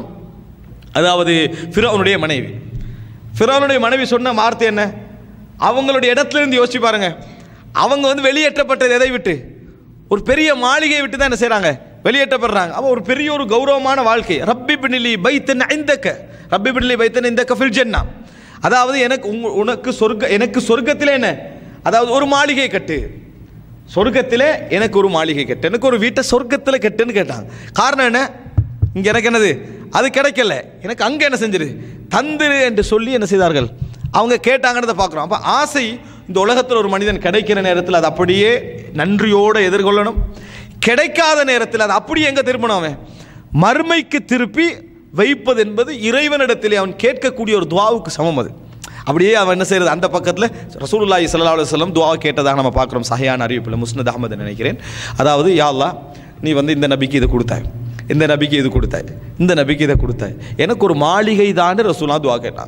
அதாவது ஃபிரோனுடைய மனைவி ஃபிரோனுடைய மனைவி சொன்ன வார்த்தை என்ன அவங்களுடைய இடத்துல இருந்து யோசிச்சு பாருங்க அவங்க வந்து வெளியேற்றப்பட்டது எதை விட்டு ஒரு பெரிய மாளிகையை விட்டு தான் என்ன செய்கிறாங்க வெளியேற்றப்படுறாங்க அவ ஒரு பெரிய ஒரு கௌரவமான வாழ்க்கை ரப்பி பின்னிலி பைத்தன் ஐந்தக்க ரப்பி பின்னிலி பைத்தன் இந்த ஃபில் ஜென்னா அதாவது எனக்கு உங்க உனக்கு சொர்க்க எனக்கு சொர்க்கத்திலே என்ன அதாவது ஒரு மாளிகை கட்டு சொர்க்கத்திலே எனக்கு ஒரு மாளிகை கட்டு எனக்கு ஒரு வீட்டை சொர்க்கத்தில் கட்டுன்னு கேட்டாங்க காரணம் என்ன இங்கே எனக்கு என்னது அது கிடைக்கல எனக்கு அங்கே என்ன செஞ்சிரு தந்துரு என்று சொல்லி என்ன செய்தார்கள் அவங்க கேட்டாங்கன்றதை பார்க்குறோம் அப்போ ஆசை இந்த உலகத்தில் ஒரு மனிதன் கிடைக்கிற நேரத்தில் அதை அப்படியே நன்றியோடு எதிர்கொள்ளணும் கிடைக்காத நேரத்தில் அதை அப்படியே எங்கே திரும்பணும் அவன் மறுமைக்கு திருப்பி வைப்பது என்பது இறைவனிடத்திலே அவன் கேட்கக்கூடிய ஒரு துவாவுக்கு சமம் அது அப்படியே அவன் என்ன செய்யறது அந்த பக்கத்தில் ரசூலுல்லாஹி ஸல்லல்லாஹு அலைஹி வஸல்லம் துவா கேட்டதாக நம்ம பார்க்குறோம் சஹியான அறிவிப்பில் முஸ்னத் அகமது நினைக்கிறேன் அதாவது யா அல்லாஹ் நீ வந்து இந்த நபிக்கு இது கொடுத்தாய் இந்த நபிக்கு இது கொடுத்தாய் இந்த நபிக்கு இதை கொடுத்தாய் எனக்கு ஒரு மாளிகை தான் ரசூலா துவா கேட்டான்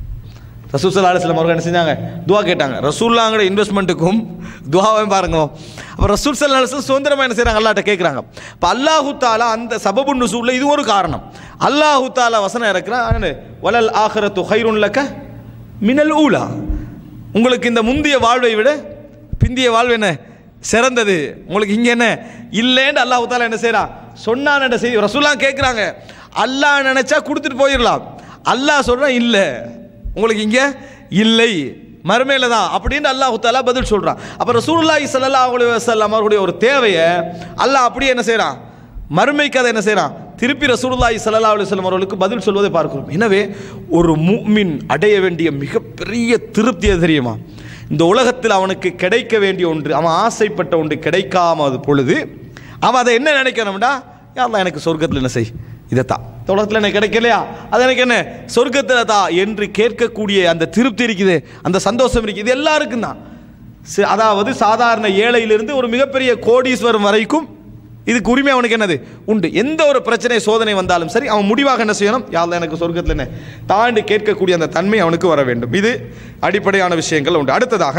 ரசூல் சல்லா அலுவலம் அவர்கள் என்ன செஞ்சாங்க துவா கேட்டாங்க ரசூல்லாங்கிற இன்வெஸ்ட்மெண்ட்டுக்கும் துவாவையும் பாருங்க அப்போ ரசூல் சல்லா அலுவலம் சுதந்திரமாக என்ன செய்கிறாங்க அல்லாட்ட கேட்குறாங்க இப்போ அல்லாஹு தாலா அந்த சபபு நுசூலில் இது ஒரு காரணம் அல்லாஹு தாலா வசனம் இருக்கிறான் வலல் ஆஹரத்து ஹைருன் லக்க மினல் ஊலா உங்களுக்கு இந்த முந்தைய வாழ்வை விட பிந்திய வாழ்வு என்ன சிறந்தது உங்களுக்கு இங்கே என்ன இல்லைன்னு அல்லாஹு தாலா என்ன செய்கிறான் சொன்னான் என்ன செய்தி ரசூல்லாம் கேட்குறாங்க அல்லாஹ் நினச்சா கொடுத்துட்டு போயிடலாம் அல்லாஹ் சொல்கிறான் இல்லை உங்களுக்கு இங்கே இல்லை மறுமையில் தான் அப்படின்னு அல்லாஹு தாலா பதில் சொல்கிறான் அப்போ ரசூலுல்லாஹி ஸல்லல்லாஹு அலைஹி வஸல்லம் அவர்களுடைய ஒரு தேவையை அல்லாஹ் அப்படியே என்ன செய்கிறான் மறுமைக்கு அதை என்ன செய்கிறான் திருப்பி ரசூலுல்லாஹி ஸல்லல்லாஹு அலைஹி வஸல்லம் அவர்களுக்கு பதில் சொல்வதை பார்க்கிறோம் எனவே ஒரு முஃமின் அடைய வேண்டிய மிகப்பெரிய திருப்தி எது தெரியுமா இந்த உலகத்தில் அவனுக்கு கிடைக்க வேண்டிய ஒன்று அவன் ஆசைப்பட்ட ஒன்று கிடைக்காம பொழுது அவன் அதை என்ன நினைக்கணும்டா யாரெல்லாம் எனக்கு சொர்க்கத்தில் என்ன செய் இதைத்தான் இந்த உலகத்தில் எனக்கு கிடைக்கலையா அது எனக்கு என்ன சொர்க்கத்தில் தா என்று கேட்கக்கூடிய அந்த திருப்தி இருக்குது அந்த சந்தோஷம் இருக்குது இது எல்லாருக்கும் தான் சி- அதாவது சாதாரண ஏழையிலிருந்து ஒரு மிகப்பெரிய கோடீஸ்வரம் வரைக்கும் இதுக்கு உரிமை அவனுக்கு என்னது உண்டு எந்த ஒரு பிரச்சனை சோதனை வந்தாலும் சரி அவன் முடிவாக என்ன செய்யணும் யாரில் எனக்கு சொர்க்கத்தில் என்ன தாண்டி கேட்கக்கூடிய அந்த தன்மை அவனுக்கு வர வேண்டும் இது அடிப்படையான விஷயங்கள் உண்டு அடுத்ததாக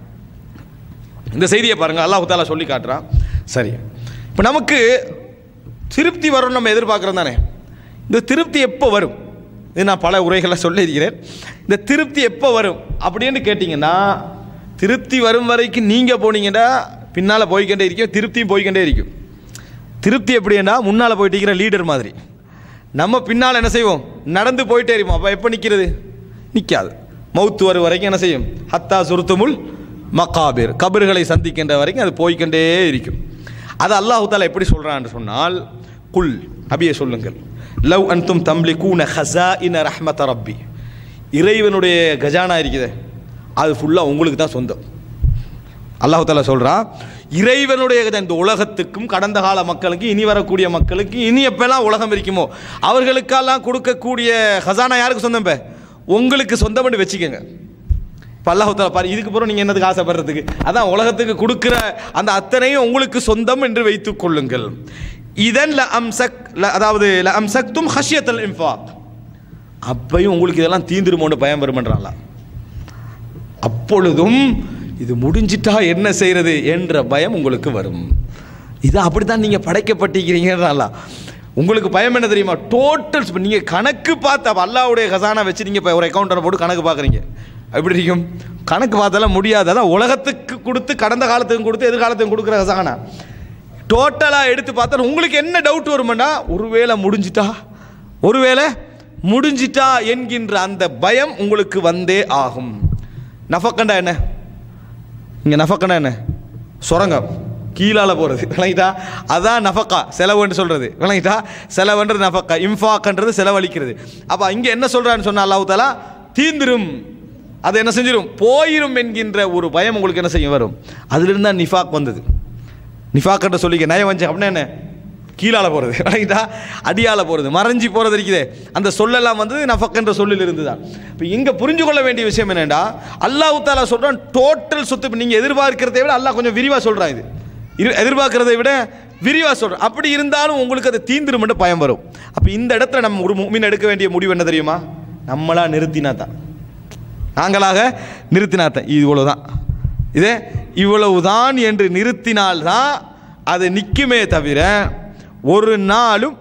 இந்த செய்தியை பாருங்க அல்லாஹ் தாலா சொல்லி காட்டுறான் சரி இப்போ நமக்கு திருப்தி வரும்னு நம்ம எதிர்பார்க்குறோம் தானே இந்த திருப்தி எப்போ வரும் இது நான் பல உரைகளை சொல்லியிருக்கிறேன் இந்த திருப்தி எப்போ வரும் அப்படின்னு கேட்டிங்கன்னா திருப்தி வரும் வரைக்கும் நீங்கள் போனீங்கன்னா பின்னால் போய்க்கிட்டே இருக்கும் திருப்தியும் போய்க்கிட்டே இருக்கும் திருப்தி எப்படின்னா முன்னால் போயிட்டு இருக்கிற லீடர் மாதிரி நம்ம பின்னால் என்ன செய்வோம் நடந்து போயிட்டே இருப்போம் அப்போ எப்போ நிற்கிறது நிற்காது மௌத்து வரும் வரைக்கும் என்ன செய்யும் ஹத்தா சுருத்துமுல் மக்காபிர் கபர்களை சந்திக்கின்ற வரைக்கும் அது போய்க்கொண்டே இருக்கும் அது அல்லாஹு தாலா எப்படி சொல்கிறான்னு சொன்னால் குல் நபியை சொல்லுங்கள் லவ் அன்தும் தம்லி கூன ஹசா இன ரஹ்மத ரப்பி இறைவனுடைய கஜானா இருக்குதே அது ஃபுல்லாக உங்களுக்கு தான் சொந்தம் அல்லாஹ் தாலா சொல்றான் இறைவனுடைய இந்த உலகத்துக்கும் கடந்த கால மக்களுக்கு இனி வரக்கூடிய மக்களுக்கு இனி எப்பெல்லாம் உலகம் இருக்குமோ அவர்களுக்கெல்லாம் கொடுக்கக்கூடிய ஹசானா யாருக்கு சொந்தம் இப்ப உங்களுக்கு சொந்தம் பண்ணி வச்சுக்கோங்க இப்போ அல்லாஹால பாரு இதுக்கு பிறகு நீங்கள் என்னதுக்கு ஆசைப்படுறதுக்கு அதான் உலகத்துக்கு கொடுக்குற அந்த அத்தனையும் உங்களுக்கு சொந்தம் என்று வைத்துக் கொள்ளுங்கள் இதன் ல அம்சக் ல- அதாவது ல அம்சக்தும் ஹஷியத்தல் இன்ஃபாக் அப்பையும் உங்களுக்கு இதெல்லாம் தீந்துருமோன்னு பயம் வருமன்றான்ல அப்பொழுதும் இது முடிஞ்சிட்டா என்ன செய்யறது என்ற பயம் உங்களுக்கு வரும் இது அப்படித்தான் நீங்க படைக்கப்பட்டிருக்கிறீங்கன்றா உங்களுக்கு பயம் என்ன தெரியுமா டோட்டல் நீங்க கணக்கு பார்த்து அப்ப அல்லாவுடைய கசானா வச்சு நீங்க இப்ப ஒரு அக்கௌண்ட்டை போட்டு கணக்கு பார்க்குறீங்க எப்படி இருக்கும் கணக்கு பார்த்தாலாம் முடியாது அதான் உலகத்துக்கு கொடுத்து கடந்த காலத்துக்கும் கொடுத்து எதிர்காலத்துக்கும் கொடுக்குற கசானா டோட்டலாக எடுத்து பார்த்தா உங்களுக்கு என்ன டவுட் வருமானா ஒருவேளை முடிஞ்சிட்டா ஒருவேளை முடிஞ்சிட்டா என்கின்ற அந்த பயம் உங்களுக்கு வந்தே ஆகும் நஃபக்கண்டா என்ன இங்கே நஃபக்கண்டா என்ன சுரங்கம் கீழால போகிறது விளங்கிட்டா அதான் நஃபக்கா செலவுன்னு சொல்கிறது விளங்கிட்டா செலவுன்றது நஃபக்கா இம்ஃபாக்ன்றது செலவழிக்கிறது அப்போ இங்கே என்ன சொல்கிறான்னு சொன்னா அல்லாஹ் தாலா தீந்துரும் அது என்ன செஞ்சிடும் போயிரும் என்கின்ற ஒரு பயம் உங்களுக்கு என்ன செய்யும் வரும் அதிலிருந்து தான் நிஃபாக் வந்தது நிஃபாக்கட்ட சொல்லிக்க நயவஞ்சம் அப்படின்னா என்ன கீழால போகிறது ரைட்டா அடியால போகிறது மறைஞ்சி போகிறது இருக்குதே அந்த சொல்லெல்லாம் வந்து நஃபக் என்ற சொல்லில் இருந்து தான் இப்போ இங்கே புரிஞ்சு கொள்ள வேண்டிய விஷயம் என்னென்னா அல்லாஹ் தாலா சொல்கிறான் டோட்டல் சொத்து இப்போ நீங்கள் எதிர்பார்க்கிறதை விட அல்லாஹ் கொஞ்சம் விரிவாக சொல்கிறான் இது இரு- எதிர்பார்க்கிறதை விட விரிவாக சொல்கிறேன் அப்படி இருந்தாலும் உங்களுக்கு அது தீந்துருமென்று பயம் வரும் அப்போ இந்த இடத்துல நம்ம ஒரு மீன் எடுக்க வேண்டிய முடிவு என்ன தெரியுமா நம்மளா நிறுத்தினா தான் நாங்களாக நிறுத்தினாத்தான் இது இவ்வளவுதான் இதே இவ்வளவுதான் என்று நிறுத்தினால்தான் அது நிற்குமே தவிர ஒரு நாளும்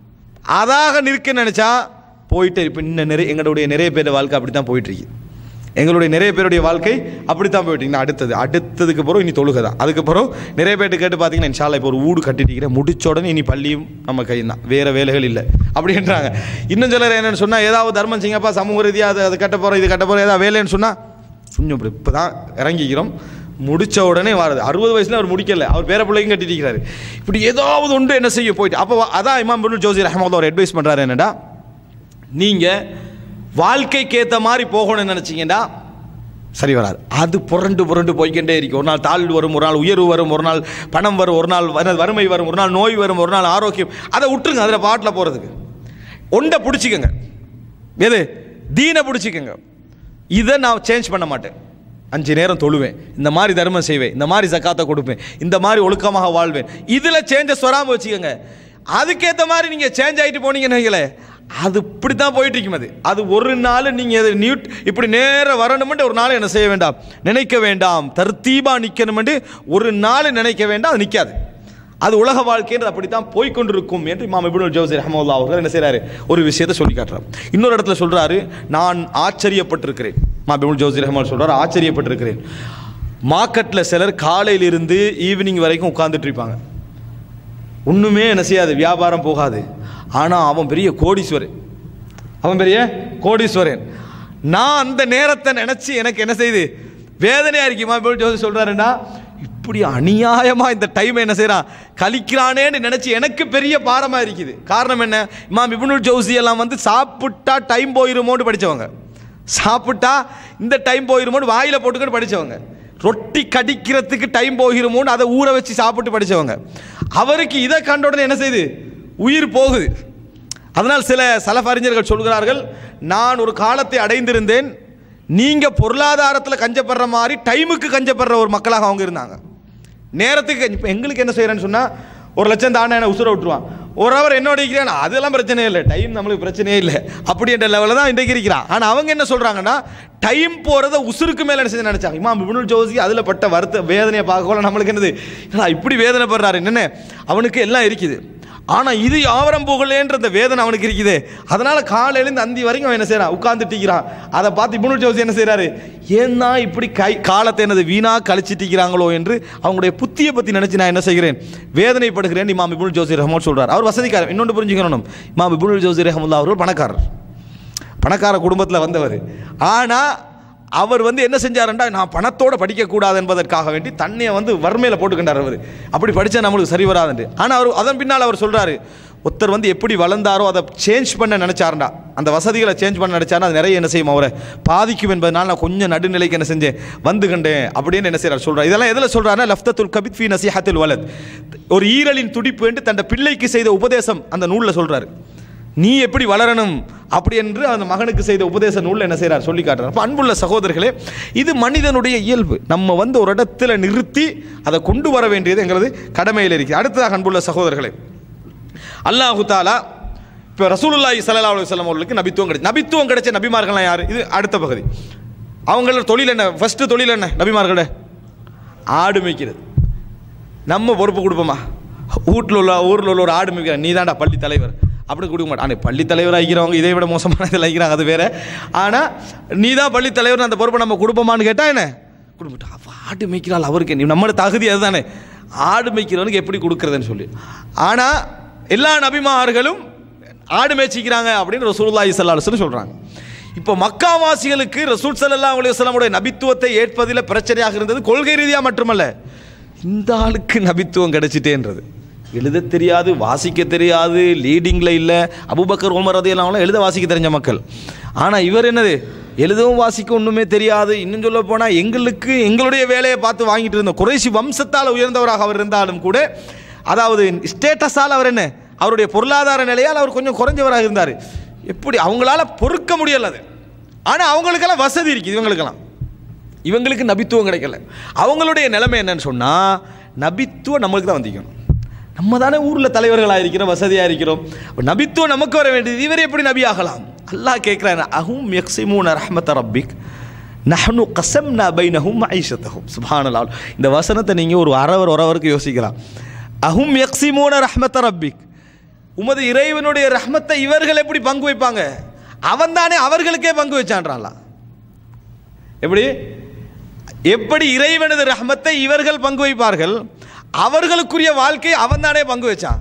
அதாக நிற்க நினைச்சா போயிட்டே இப்போ இன்னும் நிறைய எங்களுடைய நிறைய பேர் வாழ்க்கை அப்படி தான் போயிட்டு இருக்கு எங்களுடைய நிறைய பேருடைய வாழ்க்கை அப்படி தான் போயிட்டு இருக்கு. அடுத்தது அடுத்ததுக்கு பிறகு இனி தொழுகை தான் அதுக்கப்புறம் நிறைய பேர்ட்டு கேட்டு பார்த்தீங்கன்னா இன்ஷால்லா இப்போ ஒரு வீடு கட்டிட்டு முடிச்ச உடனே இனி பள்ளியும் நம்ம கையில் தான் வேறு வேலைகள் இல்லை அப்படின்றாங்க இன்னும் சிலர் என்னன்னு சொன்னால் ஏதாவது தர்மம் செய்யப்பா சமூக ரீதியாக அது அது கட்ட போகிறோம் இது கட்ட போகிறோம் ஏதாவது வேலைன்னு சொன்னால் கொஞ்சம் இப்படி இப்போ தான் இறங்கிக்கிறோம் முடிச்ச உடனே வருது அறுபது வயசுல அவர் முடிக்கல அவர் பேர பிள்ளைக்கும் கட்டிட்டு இருக்கிறாரு இப்படி ஏதாவது ஒன்று என்ன செய்ய போயிட்டு அப்போ அதான் இமாம் பின் ஜோசி ரஹமது அவர் அட்வைஸ் பண்ணுறாரு என்னடா நீங்கள் வாழ்க்கைக்கு ஏற்ற மாதிரி போகணும்னு நினச்சிங்கன்னா சரி வராது அது புரண்டு புரண்டு போய்க்கிட்டே இருக்கு ஒரு நாள் தாழ்வு வரும் ஒரு நாள் உயர்வு வரும் ஒரு நாள் பணம் வரும் ஒரு நாள் வர- வறுமை வரும் ஒரு நாள் நோய் வரும் ஒரு நாள் ஆரோக்கியம் அதை விட்டுருங்க அதில் பாட்டில் போகிறதுக்கு ஒன்றை பிடிச்சிக்கங்க எது தீனை பிடிச்சிக்கங்க இதை நான் சேஞ்ச் பண்ண மாட்டேன் அஞ்சு நேரம் தொழுவேன் இந்த மாதிரி தர்மம் செய்வேன் இந்த மாதிரி சக்காத்தை கொடுப்பேன் இந்த மாதிரி ஒழுக்கமாக வாழ்வேன் இதில் சேஞ்சஸ் வராமல் வச்சுக்கோங்க அதுக்கேற்ற மாதிரி நீங்கள் சேஞ்ச் ஆகிட்டு போனீங்கன்னு வைங்களேன் அது இப்படி தான் போயிட்டு இருக்கும் அது அது ஒரு நாள் நீங்கள் அதை நியூட் இப்படி நேரம் வரணுமென்று ஒரு நாள் என்ன செய்ய வேண்டாம் நினைக்க வேண்டாம் தர்த்தீபா நிற்கணுமென்று ஒரு நாள் நினைக்க வேண்டாம் அது நிற்காது அது உலக வாழ்க்கைன்றது அப்படித்தான் போய்க்கொண்டிருக்கும் என்று இமாம் இப்னுல் ஜவுசி ரஹமல்லா அவர்கள் என்ன செய்றாரு ஒரு விஷயத்தை சொல்லி காட்டுறார் இன்னொரு இடத்துல சொல்றாரு நான் ஆச்சரியப்பட்டிருக்கிறேன் இமாம் இப்னுல் ஜவுசி ரஹமல் சொல்றாரு ஆச்சரியப்பட்டிருக்கிறேன் மார்க்கெட்டில் சிலர் காலையிலிருந்து ஈவினிங் வரைக்கும் உட்கார்ந்துட்டு இருப்பாங்க ஒன்றுமே என்ன செய்யாது வியாபாரம் போகாது ஆனால் அவன் பெரிய கோடீஸ்வரன் அவன் பெரிய கோடீஸ்வரன் நான் அந்த நேரத்தை நினச்சி எனக்கு என்ன செய்யுது வேதனையாக இருக்குமா இப்போ ஜோதி சொல்கிறாருன்னா இப்படி அநியாயமாக இந்த டைம் என்ன செய்கிறான் கழிக்கிறானேன்னு நினச்சி எனக்கு பெரிய பாரமாக இருக்குது காரணம் என்ன இமாம் இப்னுல் ஜவுசி எல்லாம் வந்து சாப்பிட்டா டைம் போயிருமோன்னு படித்தவங்க சாப்பிட்டா இந்த டைம் போயிருமோன்னு வாயில் போட்டுக்கிட்டு படித்தவங்க ரொட்டி கடிக்கிறதுக்கு டைம் போகிறோமோன்னு அதை ஊற வச்சு சாப்பிட்டு படித்தவங்க அவருக்கு இதை கண்ட உடனே என்ன செய்யுது உயிர் போகுது அதனால் சில சலஃப் அறிஞர்கள் சொல்கிறார்கள் நான் ஒரு காலத்தை அடைந்திருந்தேன் நீங்கள் பொருளாதாரத்தில் கஞ்சப்படுற மாதிரி டைமுக்கு கஞ்சப்படுற ஒரு மக்களாக அவங்க இருந்தாங்க நேரத்துக்கு இப்போ எங்களுக்கு என்ன செய்கிறேன்னு சொன்னால் ஒரு லட்சம் தானே என்ன உசுர விட்டுருவான் ஒரு அவர் என்னோட இருக்கிறேன் அதெல்லாம் பிரச்சனையே இல்லை டைம் நம்மளுக்கு பிரச்சனையே இல்லை அப்படின்ற லெவலில் தான் இன்றைக்கு இருக்கிறான் ஆனால் அவங்க என்ன சொல்கிறாங்கன்னா டைம் போகிறத உசுருக்கு மேலே என்ன செஞ்சு நினச்சாங்க இமாம் இப்னுல் ஜோசி அதில் பட்ட வருத்த வேதனையை பார்க்கல நம்மளுக்கு என்னது என்னடா இப்படி வேதனைப்படுறாரு என்னென்ன அவனுக்கு எல்லாம் இருக்குது ஆனால் இது யாவரம் புகழேன்ற அந்த வேதனை அவனுக்கு இருக்குது அதனால காலையிலேருந்து அந்தி வரைக்கும் அவன் என்ன செய்யறான் உட்கார்ந்துட்டிக்கிறான் அதை பார்த்து இப்னுல் ஜோசி என்ன செய்றாரு ஏன்னா இப்படி கை காலத்தை என்னது வீணா கழிச்சிட்டிக்கிறாங்களோ என்று அவங்களுடைய புத்தியை பற்றி நினச்சி நான் என்ன செய்கிறேன் வேதனைப்படுகிறேன் இமாம் இப்னுல் ஜோசி ரஹ்மான் சொல்றார் அவர் வசதிக்காரர் இன்னொன்று புரிஞ்சுக்கணும் இமாம் இப்னுல் ஜோசி ரஹமுல்லா அவர்கள் பணக்காரர் பணக்கார குடும்பத்தில் வந்தவர் ஆனால் அவர் வந்து என்ன செஞ்சாருண்டா நான் பணத்தோட படிக்கக்கூடாது என்பதற்காக வேண்டி தண்ணியை வந்து வறுமையில் போட்டுக்கிட்டார் அவர் அப்படி படித்தா நம்மளுக்கு சரி வராதுன்ட்டு ஆனால் அவர் அதன் பின்னால் அவர் சொல்கிறாரு ஒருத்தர் வந்து எப்படி வளர்ந்தாரோ அதை சேஞ்ச் பண்ண நினச்சாருண்டா அந்த வசதிகளை சேஞ்ச் பண்ண நினச்சாருன்னா அது நிறைய என்ன செய்யும் அவரை பாதிக்கும் என்பதனால் நான் கொஞ்சம் நடுநிலைக்கு என்ன செஞ்சேன் வந்து கண்டேன் அப்படின்னு என்ன செய்கிறார் சொல்கிறார் இதெல்லாம் எதில் சொல்கிறாருன்னா லஃப்தத்துல் கபித் ஃபி நசிஹத்தில் வலத் ஒரு ஈரலின் துடிப்பு என்று தன் பிள்ளைக்கு செய்த உபதேசம் அந்த நூலில் சொல்கிறாரு நீ எப்படி வளரணும் அப்படி என்று அந்த மகனுக்கு செய்த உபதேச நூலில் என்ன செய்கிறார் சொல்லி காட்டுறார் அப்போ அன்புள்ள சகோதரர்களே இது மனிதனுடைய இயல்பு நம்ம வந்து ஒரு இடத்துல நிறுத்தி அதை கொண்டு வர வேண்டியது எங்களது கடமையில் இருக்குது அடுத்ததாக அன்புள்ள சகோதரர்களே அல்லாஹு தாலா இப்போ ரசூலுல்லாஹி ஸல்லல்லாஹு அலைஹி வஸல்லம் அவர்களுக்கு நபித்துவம் கிடைச்சு நபித்துவம் கிடைச்ச நபிமார்கள்லாம் யார் இது அடுத்த பகுதி அவங்களோட தொழில் என்ன ஃபர்ஸ்ட் தொழில் என்ன நபிமார்களோட ஆடு மேய்க்கிறது நம்ம பொறுப்பு கொடுப்போமா வீட்டில் உள்ள ஊரில் உள்ள ஒரு ஆடு மேய்க்கிற நீ தான்டா பள்ளி தலைவர் அப்படி கொடுக்க மாட்டேன் ஆனால் பள்ளி தலைவர் ஆகிக்கிறவங்க இதை விட மோசமான இதில் ஆகிக்கிறாங்க அது வேற ஆனால் நீ தான் பள்ளி தலைவர் அந்த பொறுப்பை நம்ம கொடுப்போமான்னு கேட்டால் என்ன கொடுக்க மாட்டோம் அப்போ ஆடு மேய்க்கிறாள் அவருக்கு என்ன நம்மளோட தகுதி அதுதானே ஆடு மேய்க்கிறவனுக்கு எப்படி கொடுக்குறதுன்னு சொல்லி ஆனால் எல்லா நபிமார்களும் ஆடு மேய்ச்சிக்கிறாங்க அப்படின்னு ரசூலுல்லாஹி ஸல்லல்லாஹு அலைஹி வஸல்லம் சொல்கிறாங்க இப்போ மக்காவாசிகளுக்கு ரசூல் ஸல்லல்லாஹு அலைஹி வஸல்லமுடைய நபித்துவத்தை ஏற்பதில் பிரச்சனையாக இருந்தது கொள்கை ரீதியாக மட்டுமல்ல இந்த ஆளுக்கு நபித்துவம் கிடைச்சிட்டேன்றது எழுத தெரியாது வாசிக்க தெரியாது லீடிங்கில் இல்லை அபுபக்கர் உமர் ரதியெல்லாம் எழுத வாசிக்க தெரிஞ்ச மக்கள் ஆனால் இவர் என்னது எழுதவும் வாசிக்க ஒன்றுமே தெரியாது இன்னும் சொல்ல போனால் எங்களுக்கு எங்களுடைய வேலையை பார்த்து வாங்கிட்டு இருந்தோம் குறைசி வம்சத்தால் உயர்ந்தவராக அவர் இருந்தாலும் கூட அதாவது ஸ்டேட்டஸால் அவர் என்ன அவருடைய பொருளாதார நிலையால் அவர் கொஞ்சம் குறைஞ்சவராக இருந்தார் எப்படி அவங்களால பொறுக்க முடியல அது ஆனால் அவங்களுக்கெல்லாம் வசதி இருக்குது இவங்களுக்கெல்லாம் இவங்களுக்கு நபித்துவம் கிடைக்கல அவங்களுடைய நிலைமை என்னன்னு சொன்னால் நபித்துவம் நம்மளுக்கு தான் வந்திக்கணும் நம்ம தானே ஊரில் தலைவர்களாக இருக்கிறோம் வசதியாக இருக்கிறோம் அப்ப நபித்துவம் நமக்கு வர வேண்டியது இவர் எப்படி நபி ஆகலாம் அல்லாஹ் கேட்குறான் அஹும் யக்ஸிமூன ரஹ்மத் ரப்பிக் நஹ்னு கசம்னா பைனஹும் ஐஷத்தஹும் சுப்ஹானல்லாஹ் இந்த வசனத்தை நீங்கள் ஒரு அரவர் ஒரவருக்கு யோசிக்கலாம் அஹும் யக்ஸிமூன ரஹ்மத் ரப்பிக் உமது இறைவனுடைய ரஹ்மத்தை இவர்கள் எப்படி பங்கு வைப்பாங்க அவன் தானே அவர்களுக்கே பங்கு வச்சான்றான்ல எப்படி எப்படி இறைவனது ரஹ்மத்தை இவர்கள் பங்கு வைப்பார்கள் அவர்களுக்குரிய வாழ்க்கை அவன் தானே பங்கு வச்சான்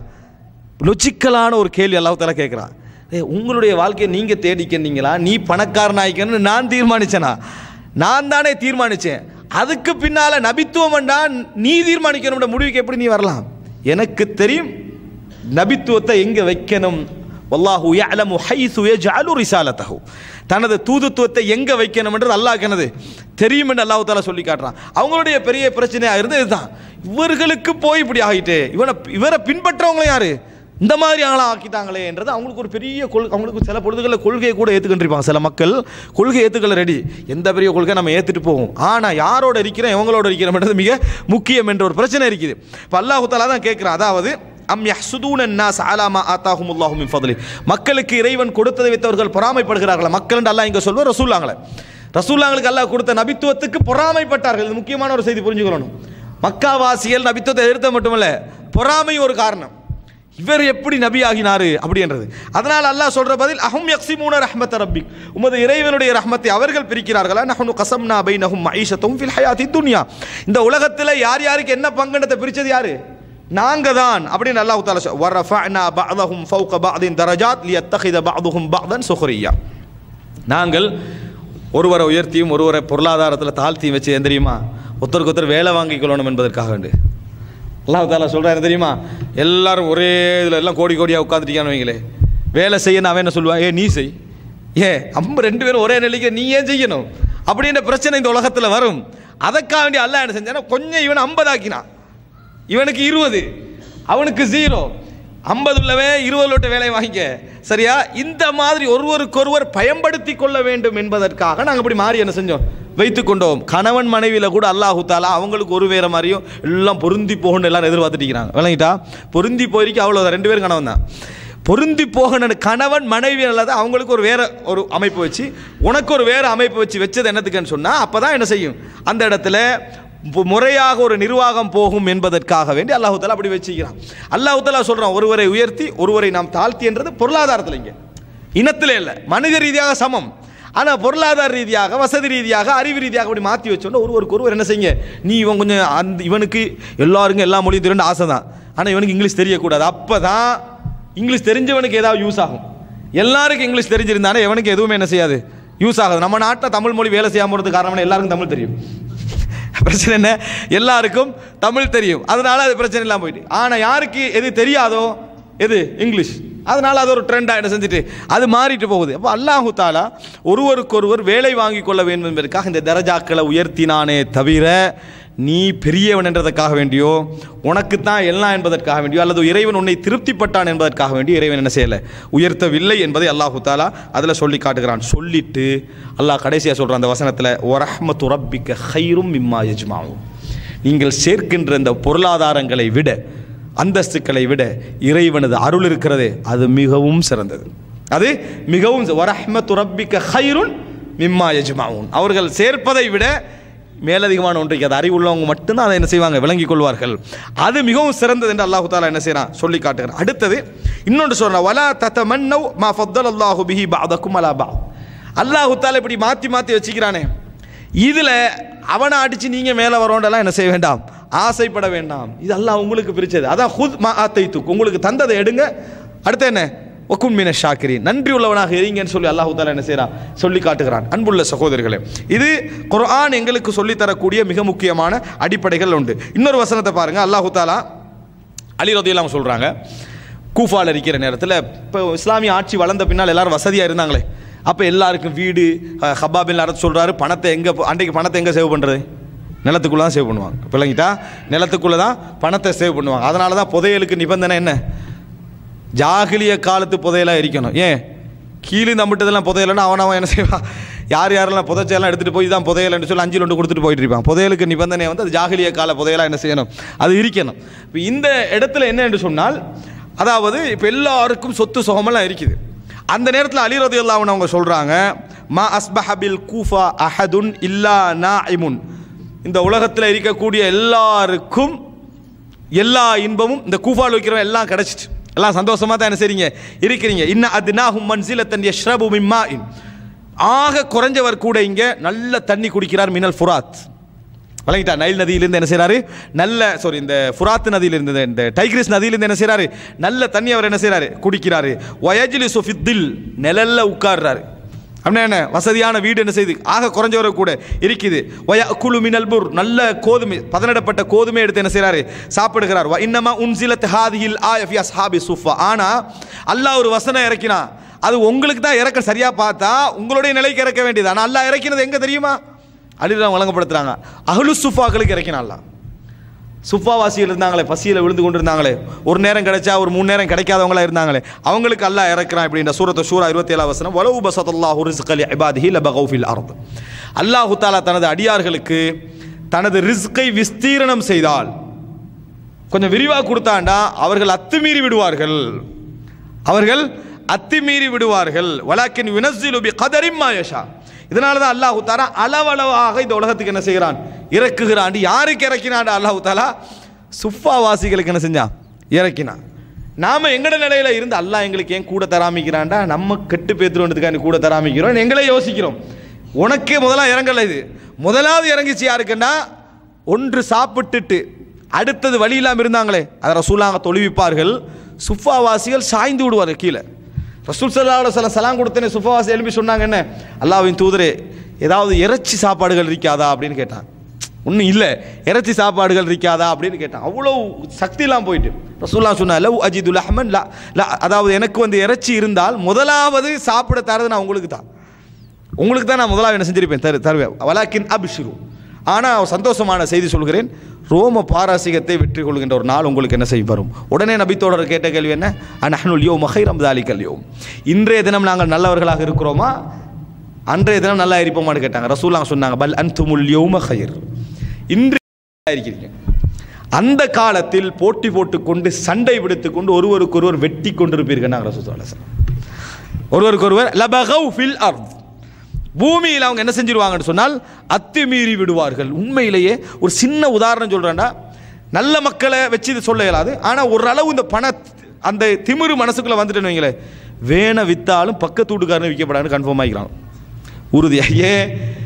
லொஜிக்கலான ஒரு கேள்வி அல்லாஹ் தலா கேட்குறான் ஏ உங்களுடைய வாழ்க்கையை நீங்கள் தேடிக்கிறீங்களா நீ பணக்காரனாயிக்கன்னு நான் தீர்மானிச்சேனா நான் தானே தீர்மானித்தேன் அதுக்கு பின்னால் நபித்துவம் வேண்டாம் நீ தீர்மானிக்கணும்ன்ற முடிவுக்கு எப்படி நீ வரலாம் எனக்கு தெரியும் நபித்துவத்தை எங்கே வைக்கணும் வல்லாஹு யஅலமு ஹைசு யஜ்அலு ரிசாலத்தஹு தனது தூதுத்துவத்தை எங்கே வைக்கணும்ன்றது அல்லாஹ் என்னது தெரியும் என்று அல்லாஹ் தாலா சொல்லி காட்டுறான் அவங்களுடைய பெரிய பிரச்சனையாக இருந்தது இதுதான் இவர்களுக்கு போய் இப்படி ஆகிட்டு இவனை இவரை பின்பற்றவங்க யாரு இந்த மாதிரி ஆளா ஆக்கிட்டாங்களே என்றது அவங்களுக்கு ஒரு பெரிய கொள் அவங்களுக்கு சில பொழுதுகளில் கொள்கையை கூட ஏற்றுக்கின்றிருப்பாங்க சில மக்கள் கொள்கை ஏற்றுக்கல ரெடி எந்த பெரிய கொள்கை நம்ம ஏற்றுட்டு போவோம் ஆனால் யாரோட இருக்கிறோம் எவங்களோட இருக்கிறோம்ன்றது மிக முக்கியம் என்ற ஒரு பிரச்சனை இருக்குது இப்போ அல்லாஹு தாலா தான் கேட்குறான் அதாவது அம் யஹ்சுதூன الناس على ما آتاهم الله من فضله மக்களுக்கு இறைவன் கொடுத்ததை வைத்தவர்கள் பொறாமைப்படுகிறார்களா மக்கள் என்று அல்லாஹ் இங்க சொல்வார் ரசூலாங்களே ரசூலாங்களுக்கு அல்லாஹ் கொடுத்த நபித்துவத்துக்கு பொறாமைப்பட்டார்கள் இது முக்கியமான ஒரு செய்தி புரிஞ்சுக்கணும் மக்காவாசிகள் நபித்துவத்தை எதிர்த்த மட்டுமல்ல பொறாமை ஒரு காரணம் இவர் எப்படி நபி ஆகினாரு அப்படின்றது அதனால் அல்லாஹ் சொல்ற பதில் அஹம் யக்ஸிமூன ரஹ்மத் ரப்பி உமது இறைவனுடைய ரஹ்மத்தை அவர்கள் பிரிக்கிறார்களா நஹனு கசம்னா பைனஹும் மஈஷத்தும் ஃபில் ஹயாத்தி துன்யா இந்த உலகத்தில் யார் யாருக்கு என்ன பங்கெடுத்த பிரிச்சது யாரு நாங்க தான் அப்படின்னு அல்லாஹ் தாலா சொல் வரஃபஅனா பஅதஹும் ஃபௌக பஅதின் தரஜாத் லியத்தகித பஅதுஹும் பஅதன் சுஹரியா நாங்கள் ஒருவரை உயர்த்தியும் ஒருவரை பொருளாதாரத்தில் தாழ்த்தியும் வச்சு ஏன் தெரியுமா ஒருத்தருக்கு ஒருத்தர் வேலை வாங்கிக் கொள்ளணும் என்பதற்காக வேண்டு அல்லாஹ் தாலா சொல்கிறாரு தெரியுமா எல்லாரும் ஒரே இதில் எல்லாம் கோடி கோடியாக உட்காந்துருக்கான்னு வைங்களே வேலை செய்ய நான் என்ன சொல்லுவான் ஏ நீ செய் ஏ அம்ப ரெண்டு பேரும் ஒரே நிலைக்கு நீ ஏன் செய்யணும் அப்படின்ற பிரச்சனை இந்த உலகத்தில் வரும் அதற்காக வேண்டி அல்லாஹ் என்ன செஞ்சானா கொஞ்சம் இவனை ஐம்பதாக்கினான் இவனுக்கு இருபது அவனுக்கு ஜீரோ ஐம்பது உள்ளவன் இருபது லோட்ட வேலையை வாங்கிக்க சரியா இந்த மாதிரி ஒருவருக்கொருவர் பயன்படுத்தி கொள்ள வேண்டும் என்பதற்காக நாங்கள் இப்படி மாறி என்ன செஞ்சோம் வைத்து கொண்டோம் கணவன் மனைவியில் கூட அல்லாஹு தாலா அவங்களுக்கு ஒரு வேற மாதிரியும் எல்லாம் பொருந்தி போகணும் எல்லாரும் எதிர்பார்த்துட்டு இருக்கிறாங்க விளங்கிட்டா பொருந்தி போயிருக்கி அவ்வளோதான் ரெண்டு பேரும் கணவன் தான் பொருந்தி போகணும் கணவன் மனைவி அல்லது அவங்களுக்கு ஒரு வேற ஒரு அமைப்பு வச்சு உனக்கு ஒரு வேற அமைப்பு வச்சு வச்சது என்னத்துக்குன்னு சொன்னால் அப்போ தான் என்ன செய்யும் அந்த இடத்துல மு- முறையாக ஒரு நிர்வாகம் போகும் என்பதற்காக வேண்டி அல்லாஹு தாலா அப்படி வச்சுக்கிறான் அல்லாஹு தாலா சொல்கிறான் ஒருவரை உயர்த்தி ஒருவரை நாம் தாழ்த்தி என்றது பொருளாதாரத்தில் இங்கே இனத்திலே இல்லை மனித ரீதியாக சமம் ஆனால் பொருளாதார ரீதியாக வசதி ரீதியாக அறிவு ரீதியாக அப்படி மாற்றி வச்சோன்னா ஒருவருக்கு ஒருவர் என்ன செய்யுங்க நீ இவன் கொஞ்சம் அந்த இவனுக்கு எல்லாருக்கும் எல்லா மொழியும் தெரியும் ஆசை தான் ஆனால் இவனுக்கு இங்கிலீஷ் தெரியக்கூடாது அப்போ தான் இங்கிலீஷ் தெரிஞ்சவனுக்கு ஏதாவது யூஸ் ஆகும் எல்லாருக்கும் இங்கிலீஷ் தெரிஞ்சிருந்தானே எவனுக்கு எதுவுமே என்ன செய்யாது யூஸ் ஆகாது நம்ம நாட்டில் தமிழ் மொழி வேலை செய்யாமல் போகிறதுக்கு காரணம் எல்லாருக்கும் தமிழ் தெரியும் பிரச்சனை என்ன எல்லாருக்கும் தமிழ் தெரியும் அதனால அது பிரச்சனை இல்லாமல் போயிட்டு ஆனால் யாருக்கு எது தெரியாதோ எது இங்கிலீஷ் அதனால அது ஒரு ட்ரெண்டாக என்ன செஞ்சுட்டு அது மாறிட்டு போகுது அப்போ அல்லாஹு தாலா ஒருவருக்கொருவர் வேலை வாங்கி கொள்ள வேண்டும் என்பதற்காக இந்த தரஜாக்களை உயர்த்தினானே தவிர நீ பெரியவன் என்றதற்காக வேண்டியோ உனக்கு தான் எல்லாம் என்பதற்காக வேண்டியோ அல்லது இறைவன் உன்னை திருப்திப்பட்டான் என்பதற்காக வேண்டியோ இறைவன் என்ன செய்யலை உயர்த்தவில்லை என்பதை அல்லாஹு தாலா அதில் சொல்லி காட்டுகிறான் சொல்லிட்டு அல்லாஹ் கடைசியாக சொல்கிறான் அந்த வசனத்தில் ஒரஹ்மத்து ரப்பிக்க ஹைரும் மிம்மா யஜ்மாவும் நீங்கள் சேர்க்கின்ற இந்த பொருளாதாரங்களை விட அந்தஸ்துக்களை விட இறைவனது அருள் இருக்கிறதே அது மிகவும் சிறந்தது அது மிகவும் வரஹ்மத்து ரப்பிக்க ஹைருன் மிம்மா யஜ்மாவும் அவர்கள் சேர்ப்பதை விட மேலதிகமான ஒன்றைக்கு அது அறிவுள்ளவங்க மட்டும்தான் அதை என்ன செய்வாங்க விளங்கிக் கொள்வார்கள் அது மிகவும் சிறந்தது என்று அல்லாஹு தாலா என்ன செய்யறான் சொல்லி காட்டுகிறான் அடுத்தது இன்னொன்று சொல்றான் வலா தத்த மன்னவ் மா ஃபத்தல் அல்லாஹு பிஹி பாதக்கும் அலா பா அல்லாஹு தாலா இப்படி மாற்றி மாற்றி வச்சுக்கிறானே இதில் அவனை அடித்து நீங்கள் மேலே வரோண்டெல்லாம் என்ன செய்ய வேண்டாம் ஆசைப்பட வேண்டாம் இது அல்லாஹ் உங்களுக்கு பிரிச்சது அதான் ஹுத் மா ஆத்தை துக் உங்களுக்கு தந்ததை எடுங்க அடுத்து என்ன ஒக்குன் மீன ஷாக்கிரி நன்றி உள்ளவனாக இருங்கன்னு சொல்லி அல்லாஹு தாலா என்ன செய்கிறான் சொல்லி காட்டுகிறான் அன்புள்ள சகோதரர்களே இது குர்ஆன் எங்களுக்கு சொல்லித் தரக்கூடிய மிக முக்கியமான அடிப்படைகள் உண்டு இன்னொரு வசனத்தை பாருங்க அல்லாஹு தாலா அலி ரதியெல்லாம் சொல்கிறாங்க கூஃபாவில் இருக்கிற நேரத்தில் இப்போ இஸ்லாமிய ஆட்சி வளர்ந்த பின்னால் எல்லாரும் வசதியாக இருந்தாங்களே அப்போ எல்லாருக்கும் வீடு அஹ், ஹப்பாபின் அரசு சொல்கிறாரு பணத்தை எங்கே அன்றைக்கு பணத்தை எங்கே சேவ் பண்ணுறது நிலத்துக்குள்ளே தான் சேவ் பண்ணுவாங்க பிள்ளைங்கிட்டா நிலத்துக்குள்ளே தான் பணத்தை சேவ் பண்ணுவாங்க அதனால தான் புதையலுக்கு நிபந்தனை என்ன ஜாகிலிய காலத்து புதையலாக இருக்கணும் ஏன் கீழே நம்பிட்டதெல்லாம் புதையலைன்னா அவன் அவன் என்ன செய்வான் யார் யாரெல்லாம் புதைச்செல்லாம் எடுத்துகிட்டு போய் தான் புதையலைன்னு சொல்லி அஞ்சு ரெண்டு கொடுத்துட்டு போயிட்டு இருப்பான் புதையலுக்கு நிபந்தனை வந்து அது ஜாகிலிய கால புதையலாக என்ன செய்யணும் அது இருக்கணும் இப்போ இந்த இடத்துல என்ன என்று சொன்னால் அதாவது இப்போ எல்லாருக்கும் சொத்து சுகமெல்லாம் இருக்குது அந்த நேரத்தில் அலி ரதி அவங்க சொல்கிறாங்க மா அஸ்பஹபில் கூஃபா அஹதுன் இல்லா நாஇமுன் இந்த உலகத்தில் இருக்கக்கூடிய எல்லாருக்கும் எல்லா இன்பமும் இந்த கூஃபால் வைக்கிறவன் எல்லாம் கிடைச்சிட்டு எல்லாம் சந்தோஷமா தான் என்ன செய்றீங்க இருக்கிறீங்க இன்ன அதுனாஹும் மன்சிலத்தன் யஷ்ரபு மிம்மா இன் ஆக குறைஞ்சவர் கூட இங்க நல்ல தண்ணி குடிக்கிறார் மினல் ஃபுராத் வழங்கிட்டா நைல் நதியிலிருந்து என்ன செய்றாரு நல்ல சாரி இந்த ஃபுராத் நதியிலிருந்து இந்த டைக்ரிஸ் நதியிலிருந்து என்ன செய்றாரு நல்ல தண்ணி அவர் என்ன செய்றாரு குடிக்கிறாரு வயஜிலி சுஃபித்தில் நிழல்ல உட்கார்றாரு அப்படின்னா என்ன வசதியான வீடு என்ன செய்யுது ஆக குறைஞ்சவரை கூட இருக்குது வய குழு மினல்புர் நல்ல கோதுமை பதனிடப்பட்ட கோதுமை எடுத்து என்ன செய்றாரு சாப்பிடுகிறார் வ இன்னமா உன்சிலத் ஹாதிஹில் ஆயஃபி அஸ்ஹாபி சுஃபா ஆனா அல்லாஹ் ஒரு வசனம் இறக்கினா அது உங்களுக்கு தான் இறக்க சரியா பார்த்தா உங்களுடைய நிலைக்கு இறக்க வேண்டியது ஆனால் அல்லாஹ் இறக்கினது எங்க தெரியுமா அலிதான் வழங்கப்படுத்துறாங்க அஹ்லு சுஃபாக்களுக்கு இறக்கினா அல்லாஹ் சுஃபாவாசிகள் இருந்தாங்களே பசியில் விழுந்து கொண்டு இருந்தாங்களே ஒரு நேரம் கிடைச்சா ஒரு மூணு நேரம் கிடைக்காதவங்களா இருந்தாங்களே அவங்களுக்கு அல்லாஹ் இறக்குறான் இப்படின்ற சூரத்து சூரா இருபத்தி ஏழாம் வசனம் வலவு பசத்தல்லாஹு ரிஸ்கலி இபாதிஹி லபகௌஃபில் அர்த் அல்லாஹு தாலா தனது அடியார்களுக்கு தனது ரிஸ்கை விஸ்தீரணம் செய்தால் கொஞ்சம் விரிவாக கொடுத்தாண்டா அவர்கள் அத்துமீறி விடுவார்கள் அவர்கள் அத்துமீறி விடுவார்கள் வலாக்கின் வினஸ்ஸிலு பி கதரிம் மாயஷா இதனால தான் அல்லாஹு தாலா அளவளவாக இந்த உலகத்துக்கு என்ன செய்கிறான் இறக்குகிறான் யாருக்கு இறக்கினான் அல்லாஹு தாலா சுஃபா வாசிகளுக்கு என்ன செஞ்சான் இறக்கினான் நாம எங்கட நிலையில இருந்து அல்லாஹ் எங்களுக்கு ஏன் கூட தராமிக்கிறான்டா நம்ம கெட்டு பேத்துறதுக்காக கூட தராமிக்கிறோம் எங்களே யோசிக்கிறோம் உனக்கே முதலா இறங்கல இது முதலாவது இறங்கிச்சு யாருக்குன்னா ஒன்று சாப்பிட்டுட்டு அடுத்தது வழி இல்லாமல் இருந்தாங்களே அதை ரசூலாங்க தொழுவிப்பார்கள் சுஃபாவாசிகள் சாய்ந்து விடுவார்கள் கீழே ரசூல் சல்லா சில சலாம் கொடுத்தனே சுஃபாவாசி எழுப்பி சொன்னாங்க என்ன அல்லாவின் தூதரே ஏதாவது இறைச்சி சாப்பாடுகள் இருக்காதா அப்படின்னு கேட்டான் ஒன்றும் இல்லை இறைச்சி சாப்பாடுகள் இருக்காதா அப்படின்னு கேட்டான் அவ்வளோ சக்திலாம் போயிட்டு ரசூல்லா சொன்னா லவ் அஜிதுல் அஹமன் லா லா அதாவது எனக்கு வந்து இறைச்சி இருந்தால் முதலாவது சாப்பிட தரது நான் உங்களுக்கு தான் உங்களுக்கு தான் நான் முதலாவது என்ன செஞ்சிருப்பேன் தரு தருவேன் வலாக்கின் அபிஷிரு ஆனால் சந்தோஷமான செய்தி சொல்கிறேன் ரோம பாராசிகத்தை வெற்றி கொள்கின்ற ஒரு நாள் உங்களுக்கு என்ன செய்ய வரும் உடனே நபித்தோடர் கேட்ட கேள்வி என்ன அனஹனுல் யோ மஹை ரம்தாலி கல்யோம் இன்றைய தினம் நாங்கள் நல்லவர்களாக இருக்கிறோமா அன்றைய தினம் நல்லா இருப்போமான்னு கேட்டாங்க ரசூலாங்க சொன்னாங்க பல் அன்துமுல் யோம ஹயர் இன்று இருக்கிறீங்க அந்த காலத்தில் போட்டி போட்டுக்கொண்டு சண்டை பிடித்துக் கொண்டு ஒருவருக்கொருவர் வெட்டி கொண்டிருப்பீர்கள் நாங்கள் ரசூல் ஒருவருக்கொருவர் லபகவ் ஃபில் அர்த் பூமியில் அவங்க என்ன செஞ்சிருவாங்கன்னு சொன்னால் அத்துமீறி விடுவார்கள் உண்மையிலேயே ஒரு சின்ன உதாரணம் சொல்கிறேன்டா நல்ல மக்களை வச்சு இது சொல்ல இயலாது ஆனால் ஓரளவு இந்த பண அந்த திமிரு மனசுக்குள்ளே வந்துட்டுன்னு வைங்களேன் வேண வித்தாலும் பக்கத்து வீட்டுக்காரனு விற்கப்படாதுன்னு கன்ஃபார்ம் ஆகிக்கலாம் உறுதியாக ஏன்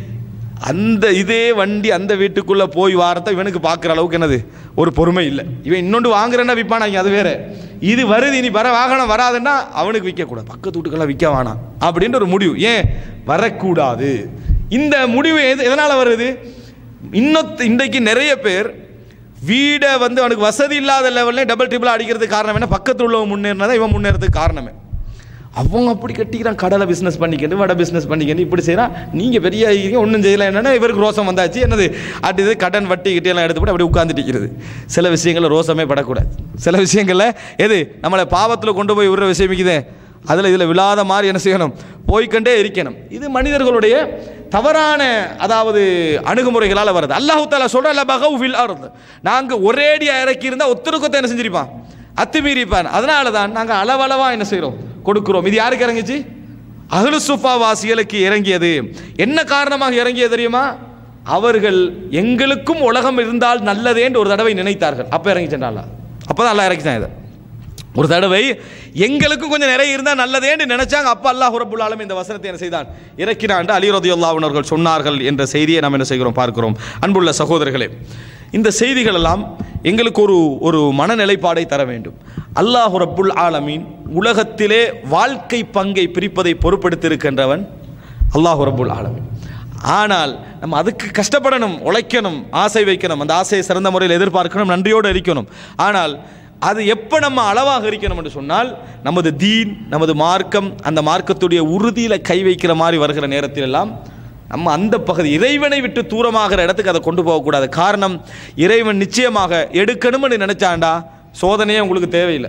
அந்த இதே வண்டி அந்த வீட்டுக்குள்ளே போய் வாரத்தை இவனுக்கு பார்க்குற அளவுக்கு என்னது ஒரு பொறுமை இல்லை இவன் இன்னொன்று வாங்குறேன்னா விற்பானாங்க அது வேற இது வருது இனி வர வாகனம் வராதுன்னா அவனுக்கு விற்கக்கூடாது பக்கத்து வீட்டுக்கெல்லாம் விற்க வேணாம் அப்படின்ற ஒரு முடிவு ஏன் வரக்கூடாது இந்த முடிவு எது எதனால் வருது இன்னொத்து இன்றைக்கு நிறைய பேர் வீடை வந்து அவனுக்கு வசதி இல்லாத லெவலில் டபுள் ட்ரிபிள் அடிக்கிறதுக்கு காரணம் என்ன பக்கத்தில் உள்ளவன் முன்னேறினதான் இவன் முன்னேறதுக்கு காரணமே அவங்க அப்படி கட்டிக்கிறான் கடலை பிஸ்னஸ் பண்ணிக்கிட்டு வடை பிஸ்னஸ் பண்ணிக்கிட்டு இப்படி செய்கிறான் நீங்கள் பெரிய ஆகிக்கிறீங்க ஒன்றும் செய்யலை என்னன்னா இவருக்கு ரோசம் வந்தாச்சு என்னது அது இது கடன் வட்டி கிட்டி எல்லாம் எடுத்து போட்டு அப்படி உட்காந்துட்டு இருக்கிறது சில விஷயங்களில் ரோசமே படக்கூடாது சில விஷயங்களில் எது நம்மளை பாவத்தில் கொண்டு போய் விடுற விஷயம் இருக்குதே அதில் இதில் விழாத மாதிரி என்ன செய்யணும் போய்க்கொண்டே இருக்கணும் இது மனிதர்களுடைய தவறான அதாவது அணுகுமுறைகளால் வருது அல்லாஹு தாலா சொல்கிற பகவு வில் அர்த் நாங்கள் ஒரேடியாக இறக்கி இருந்தால் ஒத்துருக்கத்தை என்ன செஞ்சிருப்பான் அத்துமீறிப்பான் அதனால தான் நாங்கள் அளவளவா என்ன செய்கிறோம் கொடுக்குறோம் இது யாருக்கு இறங்குச்சு அகலு சுஃபா வாசிகளுக்கு இறங்கியது என்ன காரணமாக இறங்கியது தெரியுமா அவர்கள் எங்களுக்கும் உலகம் இருந்தால் நல்லதே என்று ஒரு தடவை நினைத்தார்கள் அப்போ இறங்கி சென்றால அப்போ தான் அல்லா இறக்கிச்சான் இதை ஒரு தடவை எங்களுக்கும் கொஞ்சம் நிறைய இருந்தால் நல்லதேன்னு நினைச்சாங்க அப்பா அல்லாஹ் ரபுல் ஆலம் இந்த வசனத்தை என்ன செய்தான் இறக்கினான் அலி ரதியுல்லாஹ் அவர்கள் சொன்னார்கள் என்ற செய்தியை நாம் என்ன செய்கிறோம் பார்க்கிறோம் அன்புள்ள சகோதரர்களே இந்த செய்திகள் எல்லாம் எங்களுக்கு ஒரு ஒரு மனநிலைப்பாடை தர வேண்டும் அல்லாஹ் ரப்புல் ஆலமீன் உலகத்திலே வாழ்க்கை பங்கை பிரிப்பதை பொறுப்படுத்தியிருக்கின்றவன் அல்லாஹ் ரப்புல் ஆலமீன் ஆனால் நம்ம அதுக்கு கஷ்டப்படணும் உழைக்கணும் ஆசை வைக்கணும் அந்த ஆசையை சிறந்த முறையில் எதிர்பார்க்கணும் நன்றியோடு இருக்கணும் ஆனால் அது எப்போ நம்ம அளவாக இருக்கணும் என்று சொன்னால் நமது தீன் நமது மார்க்கம் அந்த மார்க்கத்துடைய உறுதியில் கை வைக்கிற மாதிரி வருகிற நேரத்திலெல்லாம் நம்ம அந்த பகுதி இறைவனை விட்டு தூரமாகிற இடத்துக்கு அதை கொண்டு போகக்கூடாது காரணம் இறைவன் நிச்சயமாக எடுக்கணும்னு நினைச்சாண்டா சோதனையே உங்களுக்கு தேவையில்லை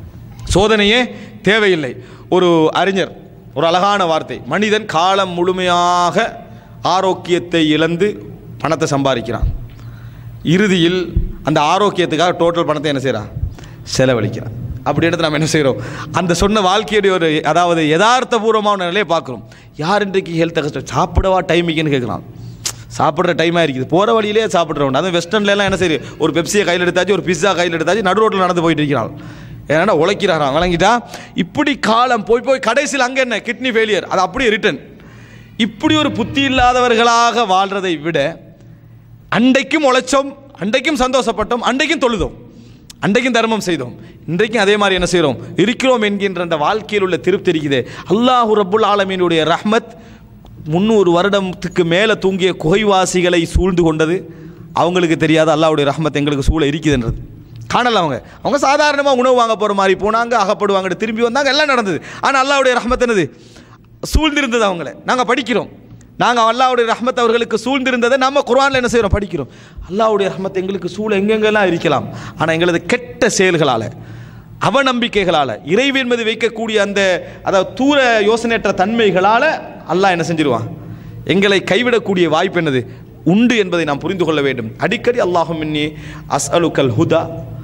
சோதனையே தேவையில்லை ஒரு அறிஞர் ஒரு அழகான வார்த்தை மனிதன் காலம் முழுமையாக ஆரோக்கியத்தை இழந்து பணத்தை சம்பாதிக்கிறான் இறுதியில் அந்த ஆரோக்கியத்துக்காக டோட்டல் பணத்தை என்ன செய்கிறான் செலவழிக்கிறான் அப்படி எடுத்து நம்ம என்ன செய்கிறோம் அந்த சொன்ன வாழ்க்கையுடைய ஒரு அதாவது யதார்த்தபூர்வமான நிலையை பார்க்குறோம் யார் இன்றைக்கு ஹெல்த்தை கஷ்டம் சாப்பிடவா டைமிங்குன்னு கேட்குறான் சாப்பிட்ற டைமாக இருக்குது போகிற வழியிலே சாப்பிட்றவன் அதுவும் வெஸ்டர்ன்லாம் என்ன சரி ஒரு பெப்சியை கையில் எடுத்தாச்சு ஒரு பிஸ்ஸா கையில் எடுத்தாச்சு நடு ரோட்டில் நடந்து போயிட்டு இருக்கிறான் ஏன்னா உழைக்கிறாராம் வழங்கிட்டா இப்படி காலம் போய் போய் கடைசியில் அங்கே என்ன கிட்னி ஃபெயிலியர் அது அப்படியே ரிட்டன் இப்படி ஒரு புத்தி இல்லாதவர்களாக வாழ்றதை விட அன்றைக்கும் உழைச்சோம் அன்றைக்கும் சந்தோஷப்பட்டோம் அன்றைக்கும் தொழுதோம் அன்றைக்கும் தர்மம் செய்தோம் இன்றைக்கும் அதே மாதிரி என்ன செய்கிறோம் இருக்கிறோம் என்கின்ற அந்த வாழ்க்கையில் உள்ள திருப்தி இருக்குது அல்லாஹு ரப்புல் ஆலமீனுடைய ரஹ்மத் முந்நூறு வருடத்துக்கு மேலே தூங்கிய குகைவாசிகளை சூழ்ந்து கொண்டது அவங்களுக்கு தெரியாத அல்லாஹ்வுடைய ரஹ்மத் எங்களுக்கு சூழ இருக்குதுன்றது காணல அவங்க அவங்க சாதாரணமாக உணவு வாங்க போகிற மாதிரி போனாங்க அகப்படுவாங்க திரும்பி வந்தாங்க எல்லாம் நடந்தது ஆனால் அல்லாஹ்வுடைய ரஹ்மத் என்னது சூழ்ந்திருந்தது அவங்கள நாங்கள் படிக்கிறோம் நாங்கள் அல்லாஹ்வுடைய ரஹ்மத் அவர்களுக்கு சூழ்ந்திருந்ததை நம்ம குர்ஆனில் என்ன செய்கிறோம் படிக்கிறோம் அல்லாஹ்வுடைய ரஹ்மத் எங்களுக்கு சூழ எங்கெங்கெல்லாம் இருக்கலாம் ஆனால் எங்களது கெட்ட செயல்களால் அவநம்பிக்கைகளால் இறைவன் மீது வைக்கக்கூடிய அந்த அதாவது தூர யோசனையற்ற தன்மைகளால் அல்லாஹ் என்ன செஞ்சிருவான் எங்களை கைவிடக்கூடிய வாய்ப்பு என்னது உண்டு என்பதை நாம் புரிந்து கொள்ள வேண்டும் அடிக்கடி அல்லாஹும் மின்னி அஸ்அலுக்கல் ஹுதா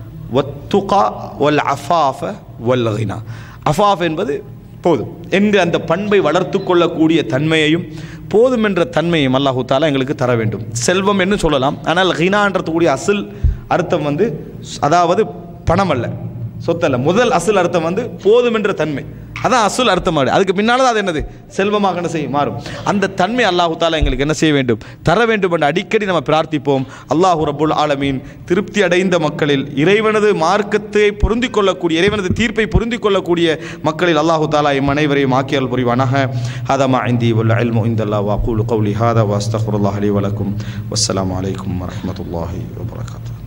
வத்துகா வல் அஃபாஃப வல் கினா அஃபாஃப் என்பது போதும் என்று அந்த பண்பை வளர்த்து கொள்ளக்கூடிய தன்மையையும் போதும் என்ற தன்மையும் அல்லாஹு தாலா எங்களுக்கு தர வேண்டும் செல்வம் என்று சொல்லலாம் ஆனால் ஹினான்றது கூடிய அசில் அர்த்தம் வந்து அதாவது பணம் அல்ல சொத்தல்ல முதல் அசல் அர்த்தம் வந்து போதும் என்ற தன்மை அதான் அசுல் அர்த்தம் அது அதுக்கு பின்னால் தான் அது என்னது செல்வமாக என்ன செய்யும் மாறும் அந்த தன்மை அல்லாஹு தாலா எங்களுக்கு என்ன செய்ய வேண்டும் தர வேண்டும் என்று அடிக்கடி நம்ம பிரார்த்திப்போம் அல்லாஹு ரபுல் ஆலமீன் திருப்தி அடைந்த மக்களில் இறைவனது மார்க்கத்தை பொருந்திக் கொள்ளக்கூடிய இறைவனது தீர்ப்பை பொருந்திக் கொள்ளக்கூடிய மக்களில் அல்லாஹு தாலா எம் அனைவரையும் ஆக்கியால் புரிவானாக ஹதமா இந்தி வல்ல அல்மு இந்தல்லா வாக்கூலு கௌலி ஹாதா வாஸ்தஃபுல்லாஹ் அலி வலக்கும் வஸ்ஸலாமு அலைக்கும் வரஹ்மத்துல்லாஹி வபரகாத்துஹு